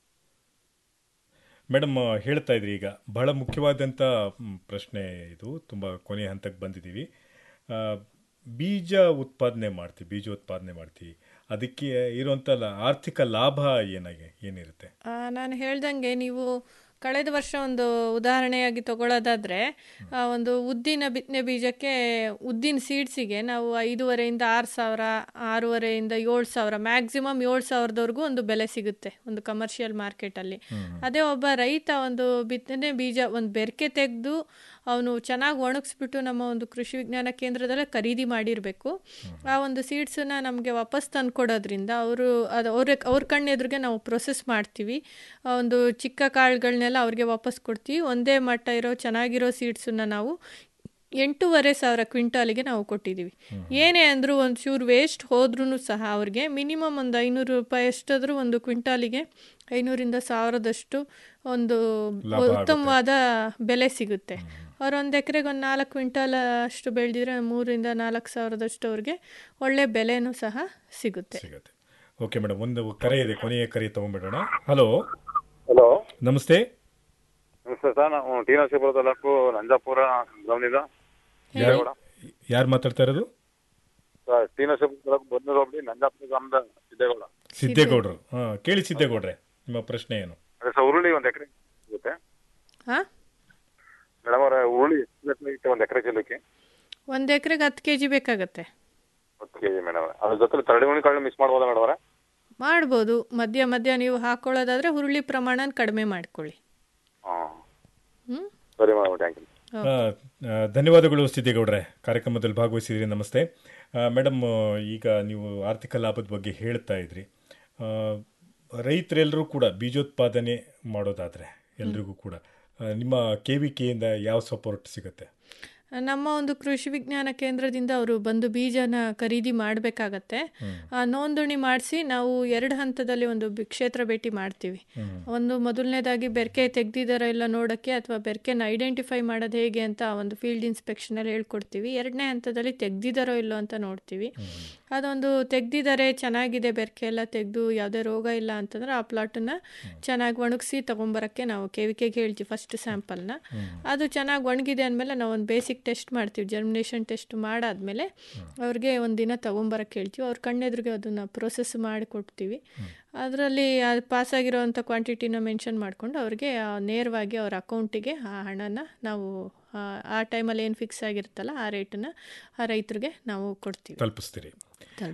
ಮೇಡಮ್ ಹೇಳ್ತಾ ಇದ್ರಿ ಈಗ ಬಹಳ ಮುಖ್ಯವಾದಂಥ ಮ್, ಪ್ರಶ್ನೆ ಇದು ತುಂಬ ಕೊನೆಯ ಹಂತಕ್ಕೆ ಬಂದಿದ್ದೀವಿ ಆ, ಬೀಜ ಉತ್ಪಾದನೆ ಮಾಡ್ತೀವಿ ಬೀಜ ಉತ್ಪಾದನೆ ಮಾಡ್ತೀವಿ ಅದಕ್ಕೆ ಇರುವಂಥ ಲ- ಆರ್ಥಿಕ ಲಾಭ ಏನಾಗೆ ಏನಿರುತ್ತೆ
ಆ, ನಾನು ಹೇಳ್ದಂಗೆ ನೀವು ಕಳೆದ ವರ್ಷ ಒಂದು ಉದಾಹರಣೆಯಾಗಿ ತಗೊಳ್ಳೋದಾದ್ರೆ ಆ, ಒಂದು ಉದ್ದಿನ ಬಿತ್ತನೆ ಬೀಜಕ್ಕೆ ಉದ್ದಿನ ಸೀಡ್ಸಿಗೆ ನಾವು ಐದೂವರೆಯಿಂದ ಆರು ಸಾವಿರ ಆರೂವರೆಯಿಂದ ಏಳು ಸಾವಿರ ಮ್ಯಾಕ್ಸಿಮಮ್ ಏಳು ಸಾವಿರದವರೆಗೂ ಒಂದು ಬೆಲೆ ಸಿಗುತ್ತೆ ಒಂದು ಕಮರ್ಷಿಯಲ್ ಮಾರ್ಕೆಟಲ್ಲಿ ಅದೇ ಒಬ್ಬ ರೈತ ಒಂದು ಬಿತ್ತನೆ ಬೀಜ ಒಂದು ಬೆರಕೆ ತೆಗೆದು ಅವನು ಚೆನ್ನಾಗಿ ಒಣಗಿಸ್ಬಿಟ್ಟು ನಮ್ಮ ಒಂದು ಕೃಷಿ ವಿಜ್ಞಾನ ಕೇಂದ್ರದಲ್ಲೇ ಖರೀದಿ ಮಾಡಿರಬೇಕು ಆ ಒಂದು ಸೀಡ್ಸನ್ನ ನಮಗೆ ವಾಪಸ್ ತಂದು ಕೊಡೋದ್ರಿಂದ ಅವರು ಅದು ಅವ್ರ ಅವ್ರ ಕಣ್ಣೆದುರಿಗೆ ನಾವು ಪ್ರೊಸೆಸ್ ಮಾಡ್ತೀವಿ ಆ ಒಂದು ಚಿಕ್ಕ ಕಾಳುಗಳನ್ನೆಲ್ಲ ಅವ್ರಿಗೆ ವಾಪಸ್ ಕೊಡ್ತೀವಿ ಒಂದೇ ಮಟ್ಟ ಇರೋ ಚೆನ್ನಾಗಿರೋ ಸೀಡ್ಸನ್ನ ನಾವು ಎಂಟೂವರೆ ಸಾವಿರ ಕ್ವಿಂಟಾಲಿಗೆ ನಾವು ಕೊಟ್ಟಿದ್ದೀವಿ ಏನೇ ಅಂದರೂ ಒಂದು ಚೂರು ವೇಸ್ಟ್ ಹೋದ್ರೂ ಸಹ ಅವ್ರಿಗೆ ಮಿನಿಮಮ್ ಒಂದು ಐನೂರು ರೂಪಾಯಿ ಎಷ್ಟಾದರೂ ಒಂದು ಕ್ವಿಂಟಾಲಿಗೆ ಐನೂರಿಂದ ಸಾವಿರದಷ್ಟು ಒಂದು
ಲಾಭ ಆಗುತ್ತೆ.
ಉತ್ತಮವಾದ ಬೆಲೆ ಸಿಗುತ್ತೆ ಅವ್ರು ಒಂದು ಎಕರೆಗೆ ಒಂದು ನಾಲ್ಕು ಕ್ವಿಂಟಾಲ್ ಅಷ್ಟು ಬೆಳೆದಿದ್ರೆ ಮೂರಿಂದ ನಾಲ್ಕು ಸಾವಿರದಷ್ಟು ಅವ್ರಿಗೆ ಒಳ್ಳೆ ಬೆಲೆನೂ ಸಹ ಸಿಗುತ್ತೆ
ಓಕೆ ಮೇಡಮ್ ಒಂದು ಕರೆ ಇದೆ ಕೊನೆಯ ಕರೆ ತಗೊಂಡ್ಬಿಡೋಣ ಹಲೋ
ಹಲೋ
ನಮಸ್ತೆ
ನಮಸ್ತೆ ಸರ್ ನಾವು ಟಿ ನರಸೀಪುರ ತಾಲೂಕು ನಂಜಾಪುರ ಗ್ರಾಮದಿಂದ
ಯಾರು ಯಾರು ಮಾತಾಡ್ತಾ ಇರೋದು
ಸರ್ ಟಿ ನರಸೀಪುರ ತಾಲೂಕು ಬನ್ನೂರು ಹೋಬಳಿ ನಂಜಾಪುರ ಗ್ರಾಮದ ಸಿದ್ದೇಗೌಡ
ಸಿದ್ದೇಗೌಡರು ಹಾ ಕೇಳಿ ಸಿದ್ದೇಗೌಡ್ರೆ ನಿಮ್ಮ ಪ್ರಶ್ನೆ ಏನು
ಅದೇ ಸರ್ ಉರುಳಿ ಒಂದು ಎಕರೆ ಸಿಗುತ್ತೆ
ಹಾ
ಮೇಡಮ್ ಅವರ ಉರುಳಿ ಎಷ್ಟು ಬೇಕಾಗುತ್ತೆ ಒಂದು ಎಕರೆ ಚೀಲಕ್ಕೆ
ಒಂದು ಎಕರೆಗೆ ಹತ್ತು ಕೆ ಜಿ ಬೇಕಾಗತ್ತೆ
ಹತ್ತು ಕೆಜಿ ಮೇಡಮ್ ಅದ್ರ ಜೊತೆ ತರಡಿ ಹುಣಿ ಕಾಳು ಮಿಕ್ಸ್ ಮಾಡ್ಬೋದಾ ಮೇಡಮ್ ಅವರ
ಮಾಡ್ಬೋದು ಮಧ್ಯ ಮಧ್ಯ ನೀವು ಹಾಕೊಳ್ಳೋದಾದ್ರೆ ಹುರುಳಿ ಪ್ರಮಾಣ ಕಡಿಮೆ ಮಾಡ್ಕೊಳ್ಳಿ
ಹಾಂ
ಹ್ಮ್
ಸರಿ ಮೇಡಮ್ ಥ್ಯಾಂಕ್ ಯು
ಆ, ಆ, ಧನ್ಯವಾದಗಳು ಸಿದ್ದೇಗೌಡ್ರೆ ಕಾರ್ಯಕ್ರಮದಲ್ಲಿ ಭಾಗವಹಿಸಿದ್ರಿ ನಮಸ್ತೆ ಮೇಡಮ್ ಈಗ ನೀವು ಆರ್ಥಿಕ ಲಾಭದ ಬಗ್ಗೆ ಹೇಳ್ತಾ ಇದ್ರಿ ಆ, ರೈತರೆಲ್ಲರೂ ಕೂಡ ಬೀಜೋತ್ಪಾದನೆ ಮಾಡೋದಾದ್ರೆ ಎಲ್ರಿಗೂ ಕೂಡ ಆ, ನಿಮ್ಮ ಕೆ ವಿ ಕೆಯಿಂದ ಯಾವ ಸಪೋರ್ಟ್ ಸಿಗುತ್ತೆ
ನಮ್ಮ ಒಂದು ಕೃಷಿ ವಿಜ್ಞಾನ ಕೇಂದ್ರದಿಂದ ಅವರು ಬಂದು ಬೀಜನ ಖರೀದಿ ಮಾಡಬೇಕಾಗತ್ತೆ ನೋಂದಣಿ ಮಾಡಿಸಿ ನಾವು ಎರಡು ಹಂತದಲ್ಲಿ ಒಂದು ಬಿ- ಕ್ಷೇತ್ರ ಭೇಟಿ ಮಾಡ್ತೀವಿ ಒಂದು ಮೊದಲನೇದಾಗಿ ಬೆರ್ಕೆ ತೆಗ್ದಿದಾರ ಇಲ್ಲ ನೋಡೋಕ್ಕೆ ಅಥವಾ ಬೆರ್ಕೆನ ಐಡೆಂಟಿಫೈ ಮಾಡೋದು ಹೇಗೆ ಅಂತ ಒಂದು ಫೀಲ್ಡ್ ಇನ್ಸ್ಪೆಕ್ಷನಲ್ಲಿ ಹೇಳ್ಕೊಡ್ತೀವಿ ಎರಡನೇ ಹಂತದಲ್ಲಿ ತೆಗ್ದಿದಾರೋ ಇಲ್ಲೋ ಅಂತ ನೋಡ್ತೀವಿ ಅದೊಂದು ತೆಗ್ದಿದ್ದಾರೆ ಚೆನ್ನಾಗಿದೆ ಬೆರ್ಕೆ ಎಲ್ಲ ತೆಗೆದು ಯಾವುದೇ ರೋಗ ಇಲ್ಲ ಅಂತಂದ್ರೆ ಆ ಪ್ಲಾಟನ್ನ ಚೆನ್ನಾಗಿ ಒಣಗಿಸಿ ತೊಗೊಂಬರೋಕ್ಕೆ ನಾವು ಕೆವಿಕೆಗೆ ಹೇಳ್ತೀವಿ ಫಸ್ಟ್ ಸ್ಯಾಂಪಲ್ನ ಅದು ಚೆನ್ನಾಗಿ ಒಣಗಿದೆ ಅಂದಮೇಲೆ ನಾವು ಒಂದು ಬೇಸಿಕ್ ಟೆಸ್ಟ್ ಮಾಡ್ತೀವಿ ಜರ್ಮಿನೇಷನ್ ಟೆಸ್ಟ್ ಮಾಡಾದ್ಮೇಲೆ ಅವ್ರಿಗೆ ಒಂದು ದಿನ ತೊಗೊಂಬರಕ್ಕೆ ಹೇಳ್ತೀವಿ ಅವ್ರ ಕಣ್ಣೆದುರಿಗೆ ಅದನ್ನು ಪ್ರೊಸೆಸ್ ಮಾಡಿ ಕೊಡ್ತೀವಿ ಅದರಲ್ಲಿ ಅದು ಪಾಸಾಗಿರೋವಂಥ ಕ್ವಾಂಟಿಟಿನ ಮೆನ್ಷನ್ ಮಾಡಿಕೊಂಡು ಅವ್ರಿಗೆ ಆ ನೇರವಾಗಿ ಅವ್ರ ಅಕೌಂಟಿಗೆ ಆ ಹಣನ ನಾವು ಆ, ಆ ಟೈಮಲ್ಲಿ ಏನು ಫಿಕ್ಸ್ ಆಗಿರುತ್ತಲ್ಲ ಆ ರೇಟನ್ನ ಆ ರೈತರಿಗೆ ನಾವು ಕೊಡ್ತೀವಿ
ತಲುಪಿಸ್ತೀರಿ